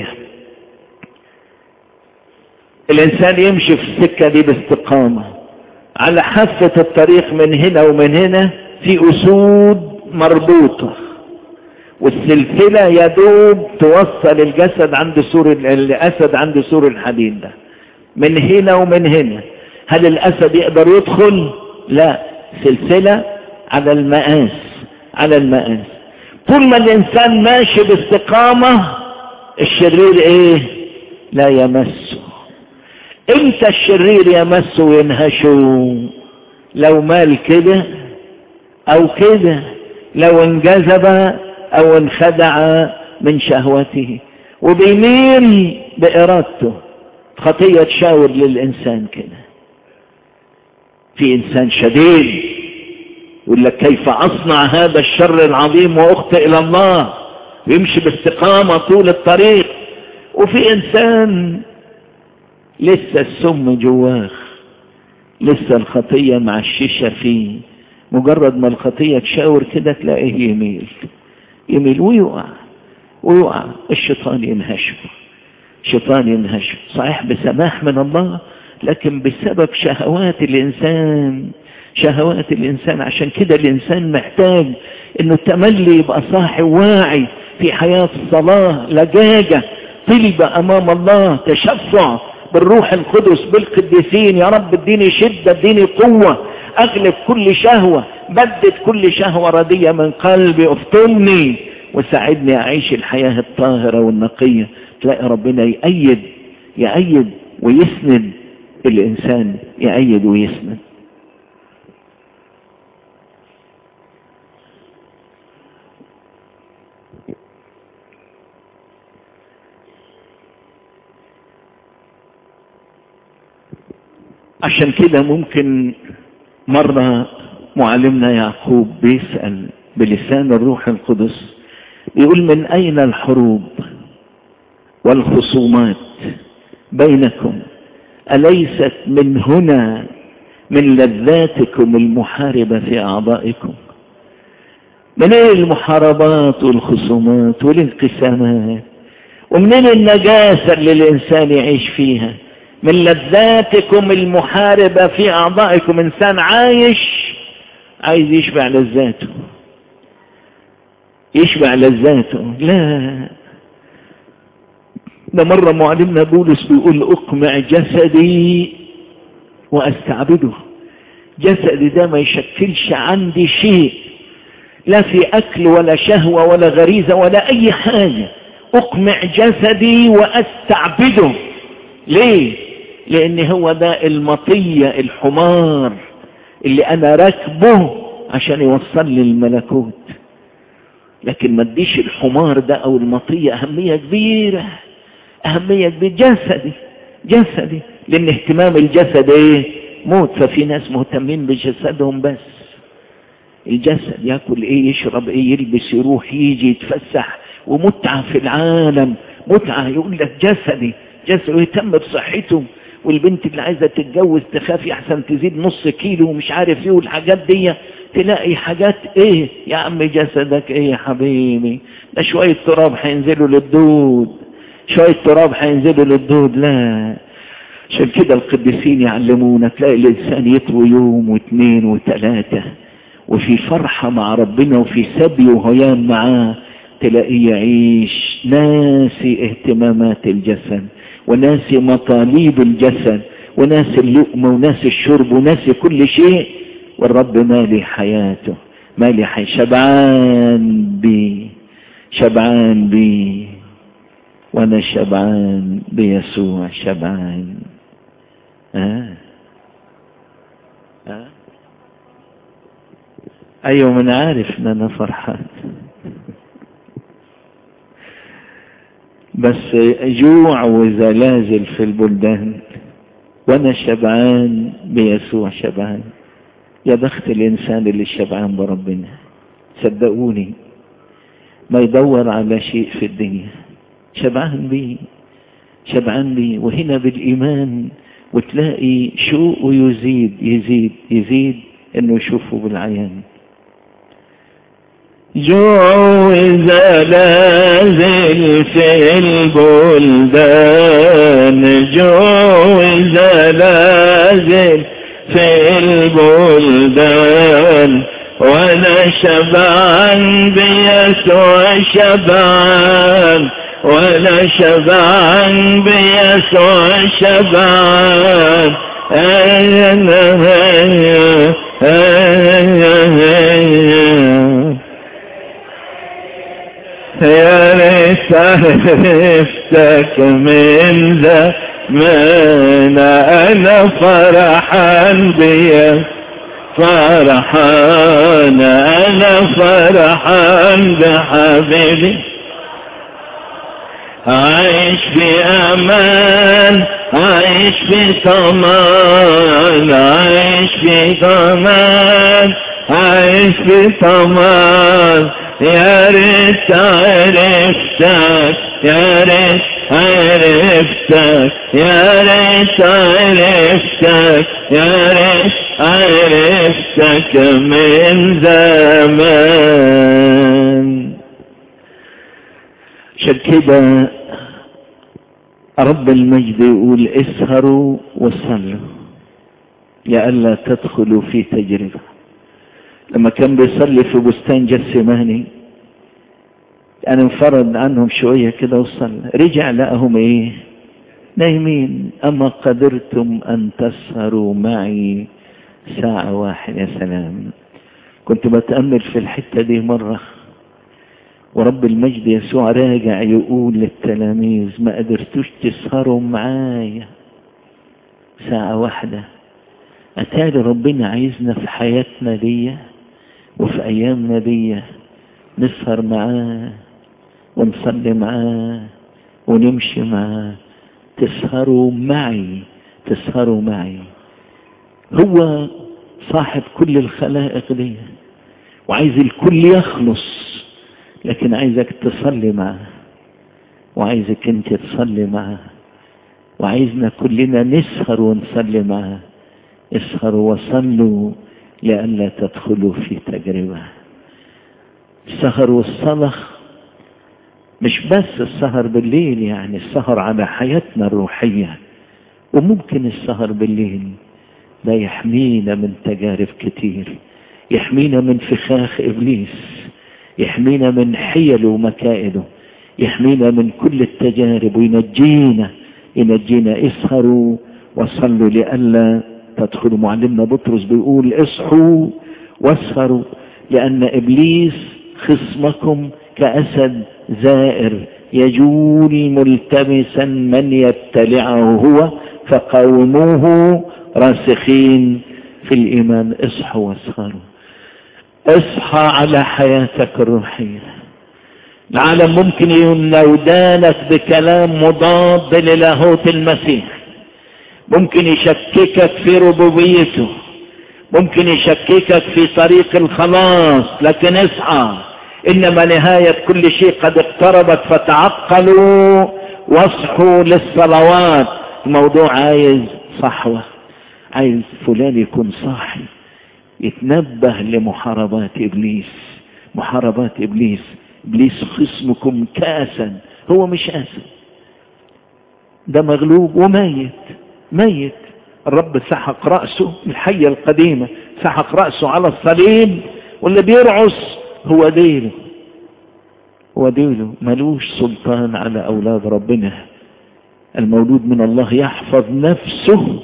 الإنسان يمشي في السكة دي باستقامة على حافة الطريق من هنا ومن هنا في أسود مربوطة والسلسلة يدوب توصل الجسد عند سور الأسد عند سور الحديد ده من هنا ومن هنا هل الأسد يقدر يدخل لا سلسلة على المقاس على المقاس طول ما الإنسان ماشي باستقامة الشرير إيه لا يمسه امتى الشرير يمسه وينهشه لو مال كده او كده لو انجذب او انخدع من شهوته وبيميل بارادته خطية تشاور للانسان كده في انسان شديد يقول لك كيف اصنع هذا الشر العظيم واخطئ الى الله ويمشي باستقامة طول الطريق وفي انسان لسه السم جواه لسه الخطية مع الشيشة فيه مجرد ما الخطية تشاور كده تلاقيه يميل يميل ويقع ويقع الشيطان ينهشه الشيطان ينهشه صحيح بسماح من الله لكن بسبب شهوات الإنسان شهوات الإنسان عشان كده الإنسان محتاج إنه التملي يبقى صاحي واعي في حياة الصلاة لجاجة طلبة أمام الله تشفع بالروح القدس بالقديسين يا رب اديني شدة اديني قوة اغلب كل شهوة بدد كل شهوة ردية من قلبي افطمني وساعدني اعيش الحياة الطاهرة والنقية تلاقي ربنا يأيد يأيد ويسند الانسان يأيد ويسند عشان كده ممكن مرة معلمنا يعقوب بيسأل بلسان الروح القدس يقول من أين الحروب والخصومات بينكم أليست من هنا من لذاتكم المحاربة في أعضائكم من ايه المحاربات والخصومات والانقسامات ومنين النجاسة اللي الإنسان يعيش فيها من لذاتكم المحاربة في أعضائكم إنسان عايش عايز يشبع لذاته يشبع لذاته لا ده مرة معلمنا بولس بيقول أقمع جسدي وأستعبده جسدي ده ما يشكلش عندي شيء لا في أكل ولا شهوة ولا غريزة ولا أي حاجة أقمع جسدي وأستعبده ليه لان هو ده المطية الحمار اللي انا راكبه عشان يوصل لي الملكوت لكن ما اديش الحمار ده او المطية اهمية كبيرة اهمية كبيرة جسدي جسدي لان اهتمام الجسد ايه موت ففي ناس مهتمين بجسدهم بس الجسد ياكل ايه يشرب ايه يلبس يروح يجي يتفسح ومتعة في العالم متعة يقول لك جسدي جسد ويهتم بصحته والبنت اللي عايزة تتجوز تخاف احسن تزيد نص كيلو ومش عارف ايه والحاجات دي تلاقي حاجات ايه يا عم جسدك ايه يا حبيبي ده شوية تراب هينزلوا للدود شوية تراب هينزلوا للدود لا عشان كده القديسين يعلمونا تلاقي الانسان يطوي يوم واثنين وثلاثة وفي فرحة مع ربنا وفي سبي وهيام معاه تلاقيه يعيش ناسي اهتمامات الجسد وناسي مطالب الجسد وناسي اللقمة وناسي الشرب وناسي كل شيء والرب مالي حياته مالي حي شبعان بي شبعان بي وانا شبعان بيسوع شبعان ها ها ايوه من عارف ان انا فرحان بس جوع وزلازل في البلدان وانا شبعان بيسوع شبعان يا بخت الانسان اللي شبعان بربنا صدقوني ما يدور على شيء في الدنيا شبعان بيه شبعان بيه وهنا بالايمان وتلاقي شوقه يزيد يزيد يزيد انه يشوفه بالعيان جوع زلازل في البلدان جوع زلازل في البلدان وانا شبعان بيسوع شبعان وانا شبعان بيسوع شبعان أنا يا ريت عرفتك من زمان انا فرحان بيك فرحان انا فرحان بحبيبي عايش في امان عايش في طمان عايش في طمان عايش في طمان يا ريت عرفتك يا ريت عرفتك يا ريت عرفتك يا ريت عرفتك من زمان عشان كده رب المجد يقول اسهروا وصلوا لئلا تدخلوا في تجربة لما كان بيصلي في بستان جسماني أنا انفرد عنهم شوية كده وصلى رجع لقاهم ايه نايمين أما قدرتم أن تسهروا معي ساعة واحدة يا سلام كنت بتأمل في الحتة دي مرة ورب المجد يسوع راجع يقول للتلاميذ ما قدرتوش تسهروا معايا ساعة واحدة أتاري ربنا عايزنا في حياتنا دي وفي أيامنا دي نسهر معاه ونصلي معاه ونمشي معاه تسهروا معي تسهروا معي هو صاحب كل الخلائق دي وعايز الكل يخلص لكن عايزك تصلي معاه وعايزك انت تصلي معاه وعايزنا كلنا نسهر ونصلي معاه اسهروا وصلوا لئلا تدخلوا في تجربة السهر والصلاة مش بس السهر بالليل يعني السهر على حياتنا الروحية وممكن السهر بالليل ده يحمينا من تجارب كتير يحمينا من فخاخ إبليس يحمينا من حيله ومكائده يحمينا من كل التجارب وينجينا ينجينا اسهروا وصلوا لئلا تدخلوا معلمنا بطرس بيقول اصحوا واسهروا لأن إبليس خصمكم كأسد زائر يجول ملتمسا من يبتلعه هو فقاوموه راسخين في الإيمان اصحوا واسهروا اصحى على حياتك الروحية العالم ممكن ينودانك بكلام مضاد للاهوت المسيح ممكن يشككك في ربوبيته ممكن يشككك في طريق الخلاص لكن اصحى انما نهاية كل شيء قد اقتربت فتعقلوا واصحوا للصلوات الموضوع عايز صحوة عايز فلان يكون صاحي يتنبه لمحاربات ابليس محاربات ابليس ابليس خصمكم كاسا هو مش اسد ده مغلوب وميت ميت الرب سحق رأسه الحية القديمة سحق رأسه على الصليب واللي بيرعس هو ديله هو ديله ملوش سلطان على أولاد ربنا المولود من الله يحفظ نفسه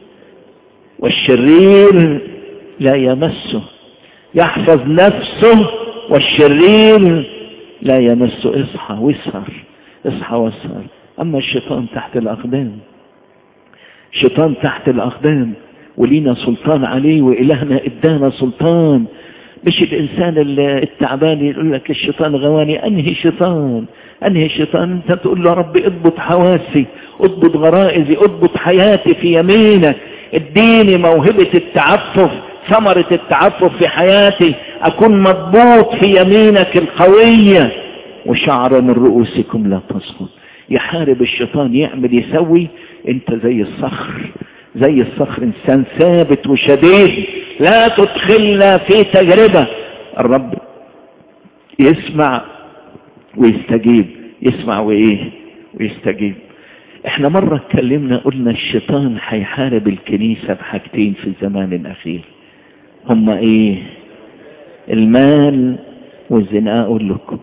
والشرير لا يمسه يحفظ نفسه والشرير لا يمسه اصحى واسهر اصحى واسهر اما الشيطان تحت الاقدام الشيطان تحت الاقدام ولينا سلطان عليه والهنا ادانا سلطان مش الإنسان التعبان يقول لك الشيطان غواني أنهي شيطان أنهي شيطان أنت تقول له ربي اضبط حواسي اضبط غرائزي اضبط حياتي في يمينك اديني موهبة التعفف ثمرة التعفف في حياتي أكون مضبوط في يمينك القوية وشعر من رؤوسكم لا تسقط يحارب الشيطان يعمل يسوي انت زي الصخر زي الصخر انسان ثابت وشديد لا تدخلنا في تجربة الرب يسمع ويستجيب يسمع وايه ويستجيب احنا مرة اتكلمنا قلنا الشيطان هيحارب الكنيسة بحاجتين في الزمان الاخير هما ايه المال والزنا اقول لكم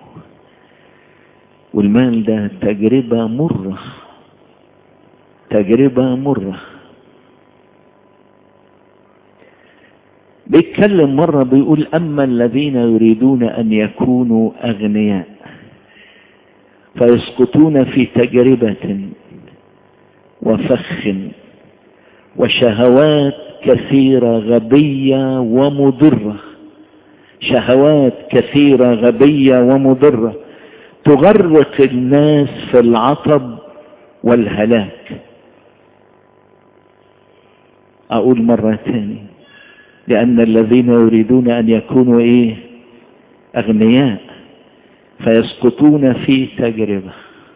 والمال ده تجربة مرة تجربة مرة بيتكلم مرة بيقول أما الذين يريدون أن يكونوا أغنياء فيسقطون في تجربة وفخ وشهوات كثيرة غبية ومضرة شهوات كثيرة غبية ومضرة تغرق الناس في العطب والهلاك أقول مرة تاني لأن الذين يريدون أن يكونوا إيه أغنياء فيسقطون في تجربة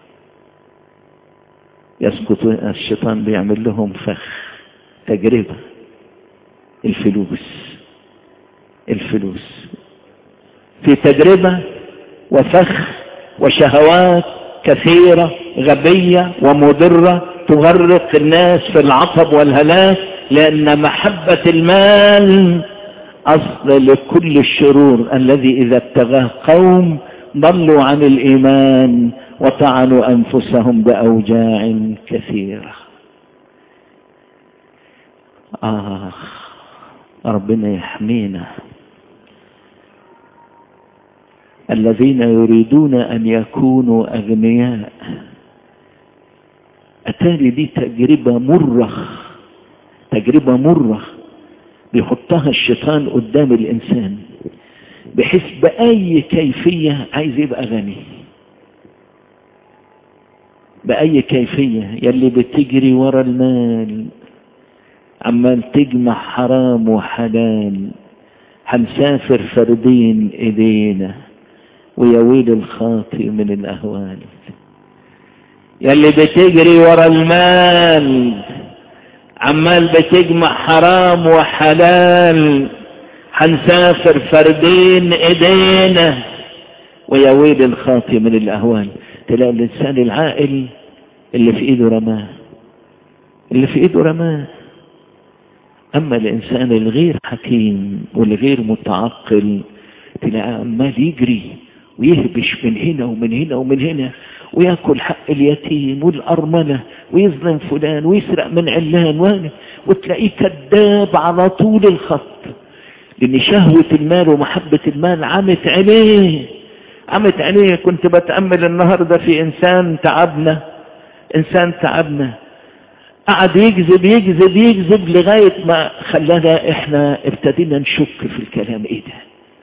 يسقطون الشيطان بيعمل لهم فخ تجربة الفلوس الفلوس في تجربة وفخ وشهوات كثيرة غبية ومضرة تغرق الناس في العطب والهلاك لأن محبة المال أصل لكل الشرور الذي إذا ابتغاه قوم ضلوا عن الإيمان وطعنوا أنفسهم بأوجاع كثيرة آه ربنا يحمينا الذين يريدون أن يكونوا أغنياء أتاري دي تجربة مرة تجربة مرة بيحطها الشيطان قدام الإنسان بحيث بأي كيفية عايز يبقى غني بأي كيفية يلي بتجري ورا المال عمال تجمع حرام وحلال هنسافر فردين ايدينا ويا ويل الخاطئ من الاهوال يلي بتجري ورا المال عمال بتجمع حرام وحلال هنسافر فردين ايدينا ويا ويل الخاطئ من الاهوال تلاقي الانسان العاقل اللي في ايده رماه اللي في ايده رماه اما الانسان الغير حكيم والغير متعقل تلاقيه عمال يجري ويهبش من هنا ومن هنا ومن هنا وياكل حق اليتيم والارمله ويظلم فلان ويسرق من علان وانا وتلاقيه كذاب على طول الخط لان شهوه المال ومحبه المال عمت عينيه عمت عينيه كنت بتامل النهارده في انسان تعبنا انسان تعبنا قعد يكذب يكذب يكذب لغاية ما خلانا احنا ابتدينا نشك في الكلام ايه ده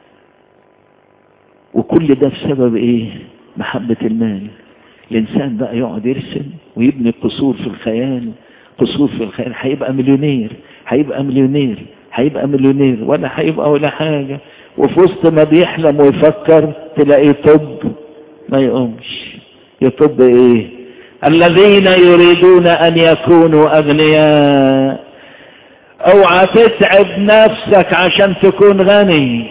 وكل ده بسبب ايه محبة المال الانسان بقى يقعد يرسم ويبني قصور في الخيال قصور في الخيال هيبقى مليونير هيبقى مليونير هيبقى مليونير ولا هيبقى ولا حاجة وفي وسط ما بيحلم ويفكر تلاقيه طب ما يقومش يطب ايه الذين يريدون ان يكونوا اغنياء اوعى تتعب نفسك عشان تكون غني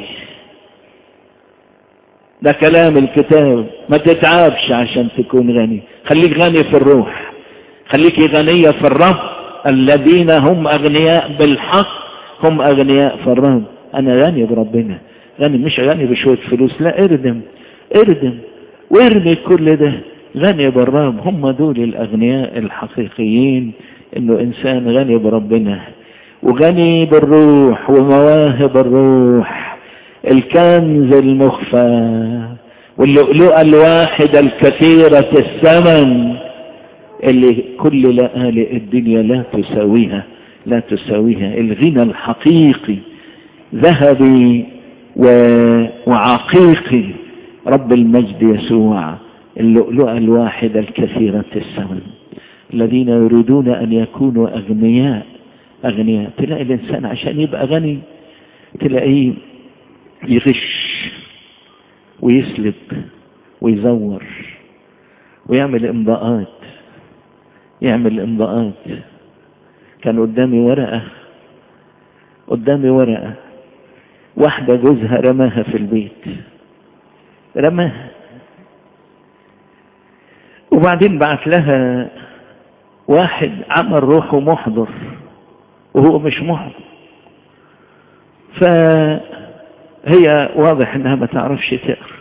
ده كلام الكتاب ما تتعبش عشان تكون غني خليك غني في الروح خليك غنية في الرب الذين هم اغنياء بالحق هم اغنياء في الرب انا غني بربنا غني مش غني بشوية فلوس لا اردم اردم وارمي كل ده غني بالرب هم دول الأغنياء الحقيقيين إنه إنسان غني بربنا وغني بالروح ومواهب الروح الكنز المخفى واللؤلؤة الواحدة الكثيرة الثمن اللي كل لآلئ الدنيا لا تساويها لا تساويها الغنى الحقيقي ذهبي و... وعقيقي رب المجد يسوع اللؤلؤة الواحدة الكثيرة الثمن الذين يريدون أن يكونوا أغنياء أغنياء تلاقي الإنسان عشان يبقى غني تلاقيه يغش ويسلب ويزور ويعمل امضاءات يعمل امضاءات كان قدامي ورقة قدامي ورقة واحدة جوزها رماها في البيت رماها وبعدين بعت لها واحد عمل روحه محضر وهو مش محضر فهي واضح انها ما تعرفش تقرا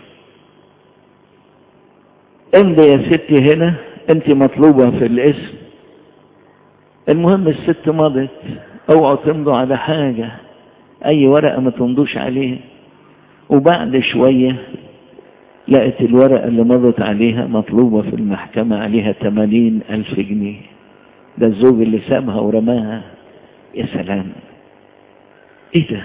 امضي يا ستي هنا انت مطلوبة في الاسم المهم الست مضت اوعوا تمضوا على حاجة اي ورقة ما تمضوش عليه وبعد شوية لقت الورقة اللي مضت عليها مطلوبة في المحكمة عليها 80 ألف جنيه ده الزوج اللي سابها ورماها يا سلام ايه ده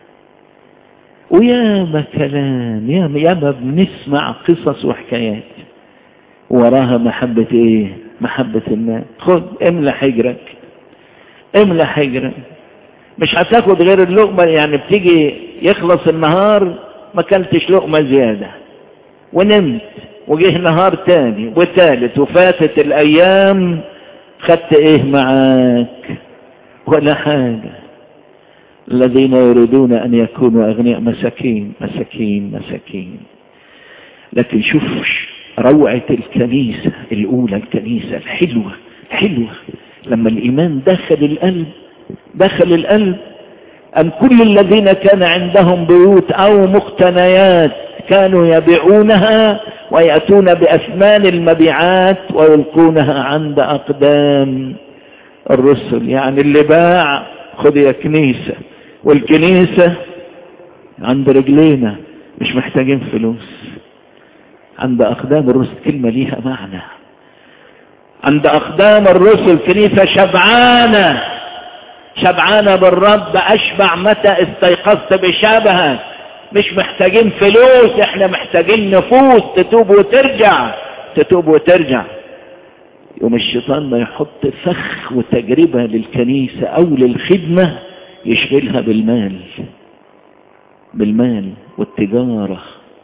وياما كلام ياما ياما بنسمع قصص وحكايات وراها محبة ايه محبة المال خد املى حجرك املى حجرك مش هتاخد غير اللقمة يعني بتيجي يخلص النهار ما كلتش لقمة زيادة ونمت وجه نهار تاني وتالت وفاتت الايام خدت ايه معاك ولا حاجة الذين يريدون ان يكونوا اغنياء مساكين مساكين مساكين لكن شوف روعة الكنيسة الاولى الكنيسة الحلوة حلوة لما الايمان دخل القلب دخل القلب أن كل الذين كان عندهم بيوت أو مقتنيات كانوا يبيعونها ويأتون بأثمان المبيعات ويلقونها عند أقدام الرسل يعني اللي باع خذ يا كنيسة والكنيسة عند رجلينا مش محتاجين فلوس عند أقدام الرسل كلمة ليها معنى عند أقدام الرسل كنيسة شبعانة شبعانة بالرب أشبع متى استيقظت بشبهك مش محتاجين فلوس احنا محتاجين نفوس تتوب وترجع تتوب وترجع يوم الشيطان ما يحط فخ وتجربة للكنيسة او للخدمة يشغلها بالمال بالمال والتجارة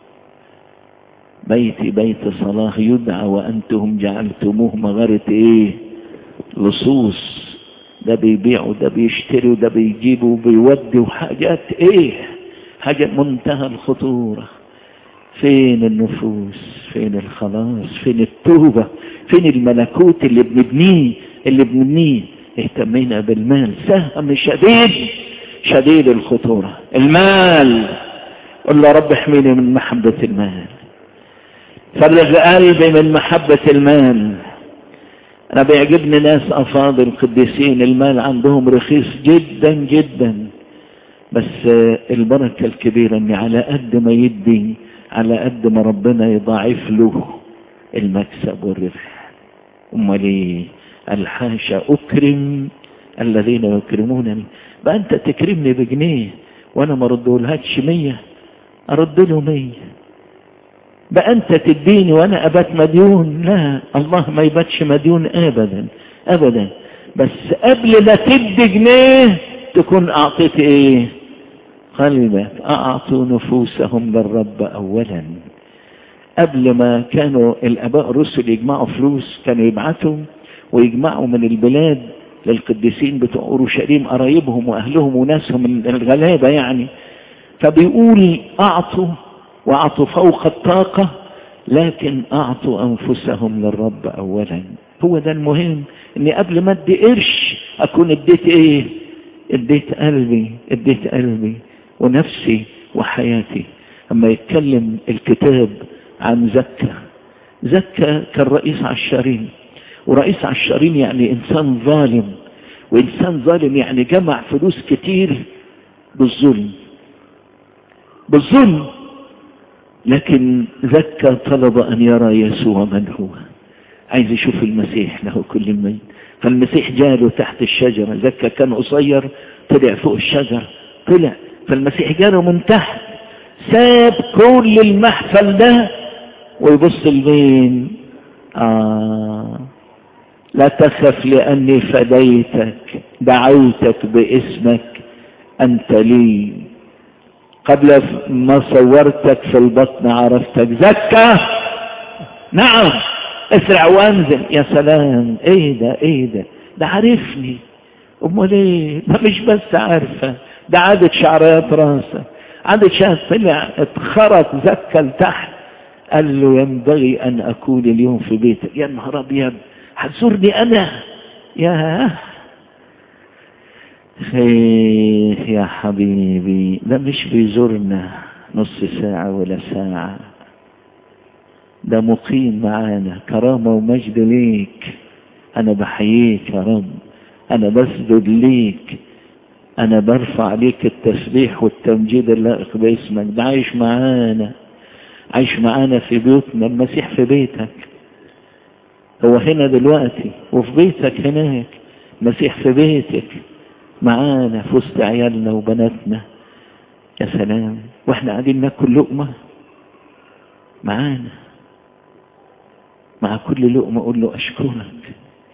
بيتي بيت صلاح يدعى وانتم جعلتموه مغارة ايه لصوص ده بيبيع وده بيشتري وده بيجيب وبيودي وحاجات ايه حاجة منتهى الخطورة فين النفوس فين الخلاص فين التوبة فين الملكوت اللي بنبنيه اللي بنبنيه اهتمينا بالمال سهم شديد شديد الخطورة المال قل له رب احميني من محبة المال فرغ قلبي من محبة المال انا بيعجبني ناس افاضل قديسين المال عندهم رخيص جدا جدا بس البركة الكبيرة اني على قد ما يدي على قد ما ربنا يضاعف له المكسب والربح امال ايه الحاشا اكرم الذين يكرمونني بقى انت تكرمني بجنيه وانا ما ردهولهاش مية ارد له مية بقى انت تديني وانا ابات مديون لا الله ما يباتش مديون ابدا ابدا بس قبل ما تدي جنيه تكون اعطيت ايه قلبك اعطوا نفوسهم للرب اولا قبل ما كانوا الاباء الرسل يجمعوا فلوس كانوا يبعثوا ويجمعوا من البلاد للقديسين بتوع اورشليم قرايبهم واهلهم وناسهم الغلابه يعني فبيقول اعطوا واعطوا فوق الطاقه لكن اعطوا انفسهم للرب اولا هو ده المهم اني قبل ما ادي قرش اكون اديت ايه اديت قلبي اديت قلبي ونفسي وحياتي اما يتكلم الكتاب عن زكا زكا كان رئيس عشارين ورئيس عشارين يعني انسان ظالم وانسان ظالم يعني جمع فلوس كتير بالظلم بالظلم لكن زكا طلب ان يرى يسوع من هو عايز يشوف المسيح له كل المجد فالمسيح جاله تحت الشجرة زكا كان قصير طلع فوق الشجر طلع فالمسيح جاله من تحت ساب كل المحفل ده ويبص لمين آه لا تخف لأني فديتك دعوتك باسمك أنت لي قبل ما صورتك في البطن عرفتك زكى نعم اسرع وانزل يا سلام ايه ده ايه ده ده عارفني امال ايه ده مش بس عارفه ده عادة شعرات راسه عادة شعر طلع اتخرط زكى لتحت قال له ينبغي ان اكون اليوم في بيتك يا نهار ابيض هتزورني انا يا خير يا حبيبي ده مش بيزورنا نص ساعة ولا ساعة ده مقيم معانا كرامة ومجد ليك أنا بحييك يا رب أنا بسجد ليك أنا برفع ليك التسبيح والتمجيد اللائق باسمك ده عايش معانا عايش معانا في بيوتنا المسيح في بيتك هو هنا دلوقتي وفي بيتك هناك المسيح في بيتك معانا في وسط عيالنا وبناتنا يا سلام واحنا قاعدين ناكل لقمة معانا مع كل لقمة اقول له اشكرك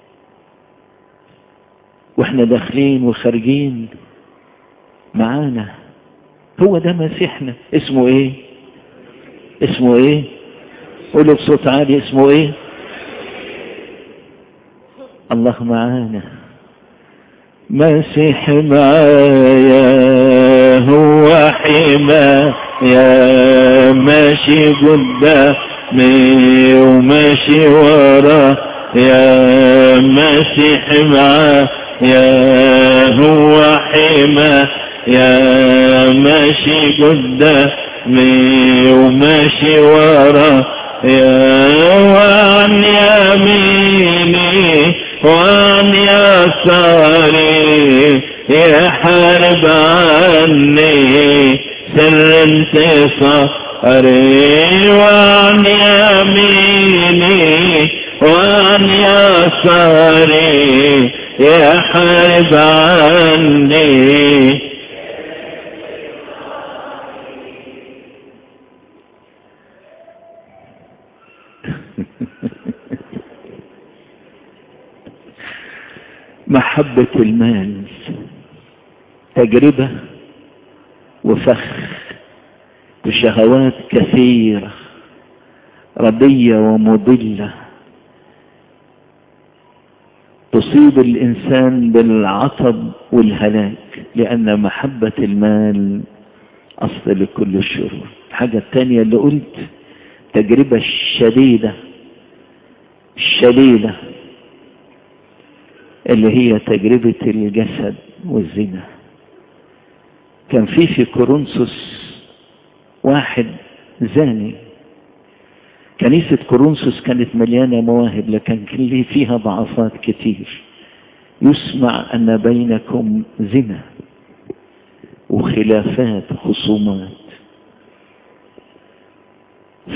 واحنا داخلين وخارجين معانا هو ده مسيحنا اسمه ايه اسمه ايه قولوا بصوت عالي اسمه ايه الله معانا مسيح معايا هو حما يا ماشي قدامي وماشي ورا يا مسيح معايا هو حما يا ماشي قدامي وماشي ورا يا وعن يميني وعن يساري يحارب عني سر انتصاري وعن يميني وعن يساري يحارب عني محبة المال تجربة وفخ وشهوات كثيرة ردية ومضلة تصيب الإنسان بالعطب والهلاك لأن محبة المال أصل لكل الشرور الحاجة الثانية اللي قلت تجربة الشديدة الشديدة اللي هي تجربة الجسد والزنا كان في في كورنثوس واحد زاني كنيسة كورنثوس كانت مليانة مواهب لكن كان فيها ضعفات كتير يسمع أن بينكم زنا وخلافات خصومات ف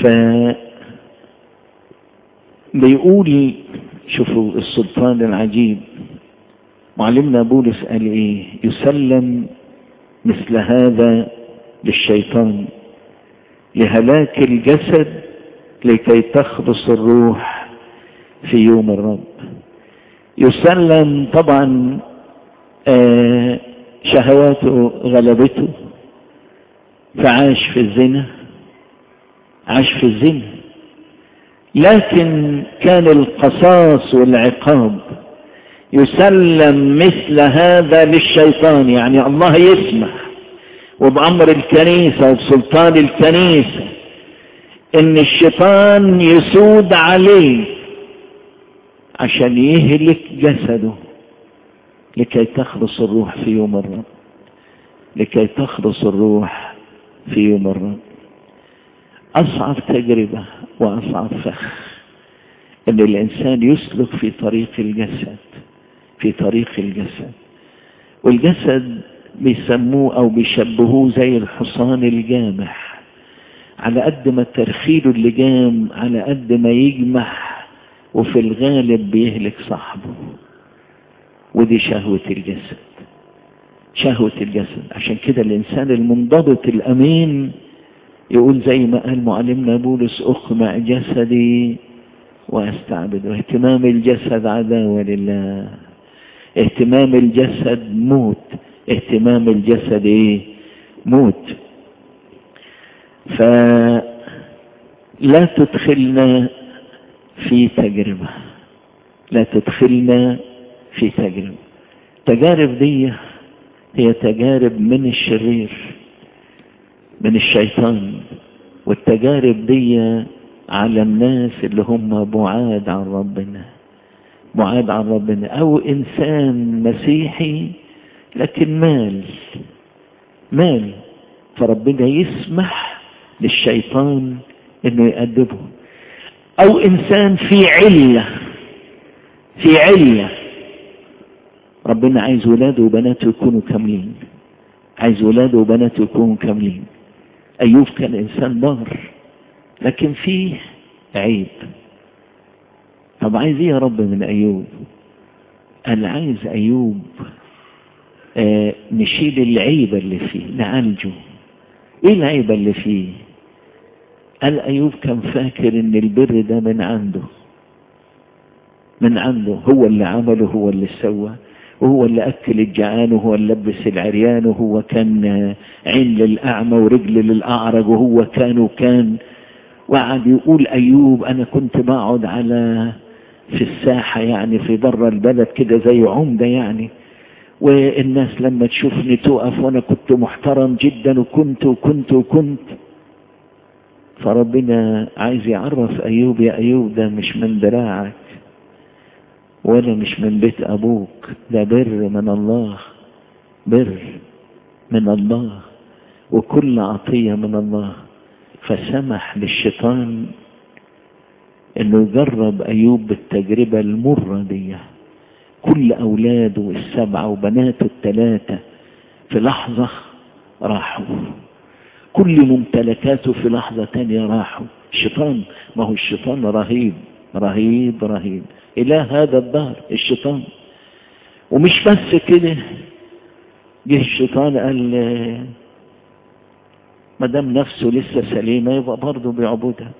بيقول شوفوا السلطان العجيب معلمنا بولس قال ايه يسلم مثل هذا للشيطان لهلاك الجسد لكي تخلص الروح في يوم الرب يسلم طبعا آه شهواته غلبته فعاش في الزنا عاش في الزنا لكن كان القصاص والعقاب يسلم مثل هذا للشيطان يعني الله يسمح وبأمر الكنيسة وبسلطان الكنيسة ان الشيطان يسود عليه عشان يهلك جسده لكي تخلص الروح في يوم الرب لكي تخلص الروح في يوم الرب أصعب تجربة وأصعب فخ أن الإنسان يسلك في طريق الجسد في طريق الجسد والجسد بيسموه أو بيشبهوه زي الحصان الجامح على قد ما ترخيله اللجام على قد ما يجمح وفي الغالب بيهلك صاحبه ودي شهوة الجسد شهوة الجسد عشان كده الإنسان المنضبط الأمين يقول زي ما قال معلمنا بولس اقمع جسدي واستعبد واهتمام الجسد عداوة لله اهتمام الجسد موت اهتمام الجسد ايه موت فلا تدخلنا في تجربة لا تدخلنا في تجربة التجارب دي هي تجارب من الشرير من الشيطان والتجارب دي على الناس اللي هم بعاد عن ربنا بعاد عن ربنا او انسان مسيحي لكن مال مال فربنا يسمح للشيطان انه يأدبه او انسان في علة في علة ربنا عايز ولاده وبناته يكونوا كاملين عايز ولاده وبناته يكونوا كاملين ايوب كان انسان بار لكن فيه عيب طب عايز ايه يا رب من ايوب قال عايز ايوب آه نشيل العيبة اللي فيه نعالجه ايه العيبة اللي فيه قال ايوب كان فاكر ان البر ده من عنده من عنده هو اللي عمله هو اللي سوى وهو اللي أكل الجعان وهو اللي لبس العريان وهو كان عين للأعمى ورجل للأعرج وهو كان وكان وقعد يقول أيوب أنا كنت بقعد على في الساحة يعني في بره البلد كده زي عمدة يعني والناس لما تشوفني تقف وأنا كنت محترم جدا وكنت وكنت وكنت فربنا عايز يعرف أيوب يا أيوب ده مش من دراعك ولا مش من بيت أبوك ده بر من الله بر من الله وكل عطية من الله فسمح للشيطان انه يجرب ايوب بالتجربة المرة دي كل اولاده السبعة وبناته الثلاثة في لحظة راحوا كل ممتلكاته في لحظة تانية راحوا الشيطان ما هو الشيطان رهيب رهيب رهيب إله هذا الدهر الشيطان ومش بس كده جه الشيطان قال ما دام نفسه لسه سليمة يبقى برضه بيعبدها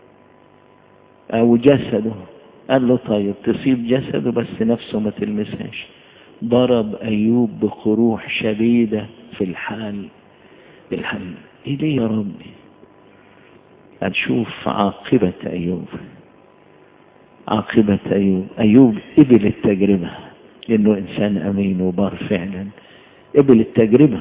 أو جسده قال له طيب تصيب جسده بس نفسه ما تلمسهاش ضرب أيوب بقروح شديدة في الحال الحال إيه ليه يا ربي هنشوف عاقبة أيوب عاقبة أيوب أيوب قبل التجربة لأنه إنسان أمين وبار فعلا قبل التجربة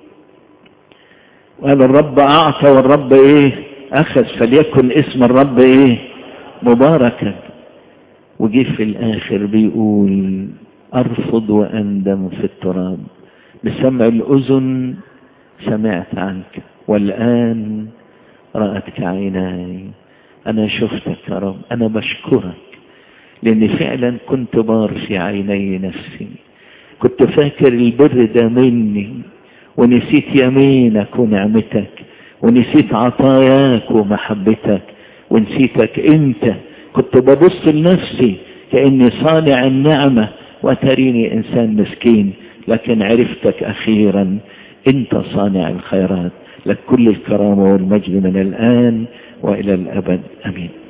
وقال الرب أعطى والرب إيه أخذ فليكن اسم الرب إيه مباركا وجه في الآخر بيقول أرفض وأندم في التراب بسمع الأذن سمعت عنك والآن رأتك عيناي أنا شفتك يا رب أنا بشكرك لأني فعلا كنت بار في عيني نفسي كنت فاكر البر ده مني ونسيت يمينك ونعمتك ونسيت عطاياك ومحبتك ونسيتك انت كنت ببص لنفسي كأني صانع النعمة وتريني إنسان مسكين لكن عرفتك أخيرا أنت صانع الخيرات لك كل الكرامة والمجد من الآن وإلى الأبد أمين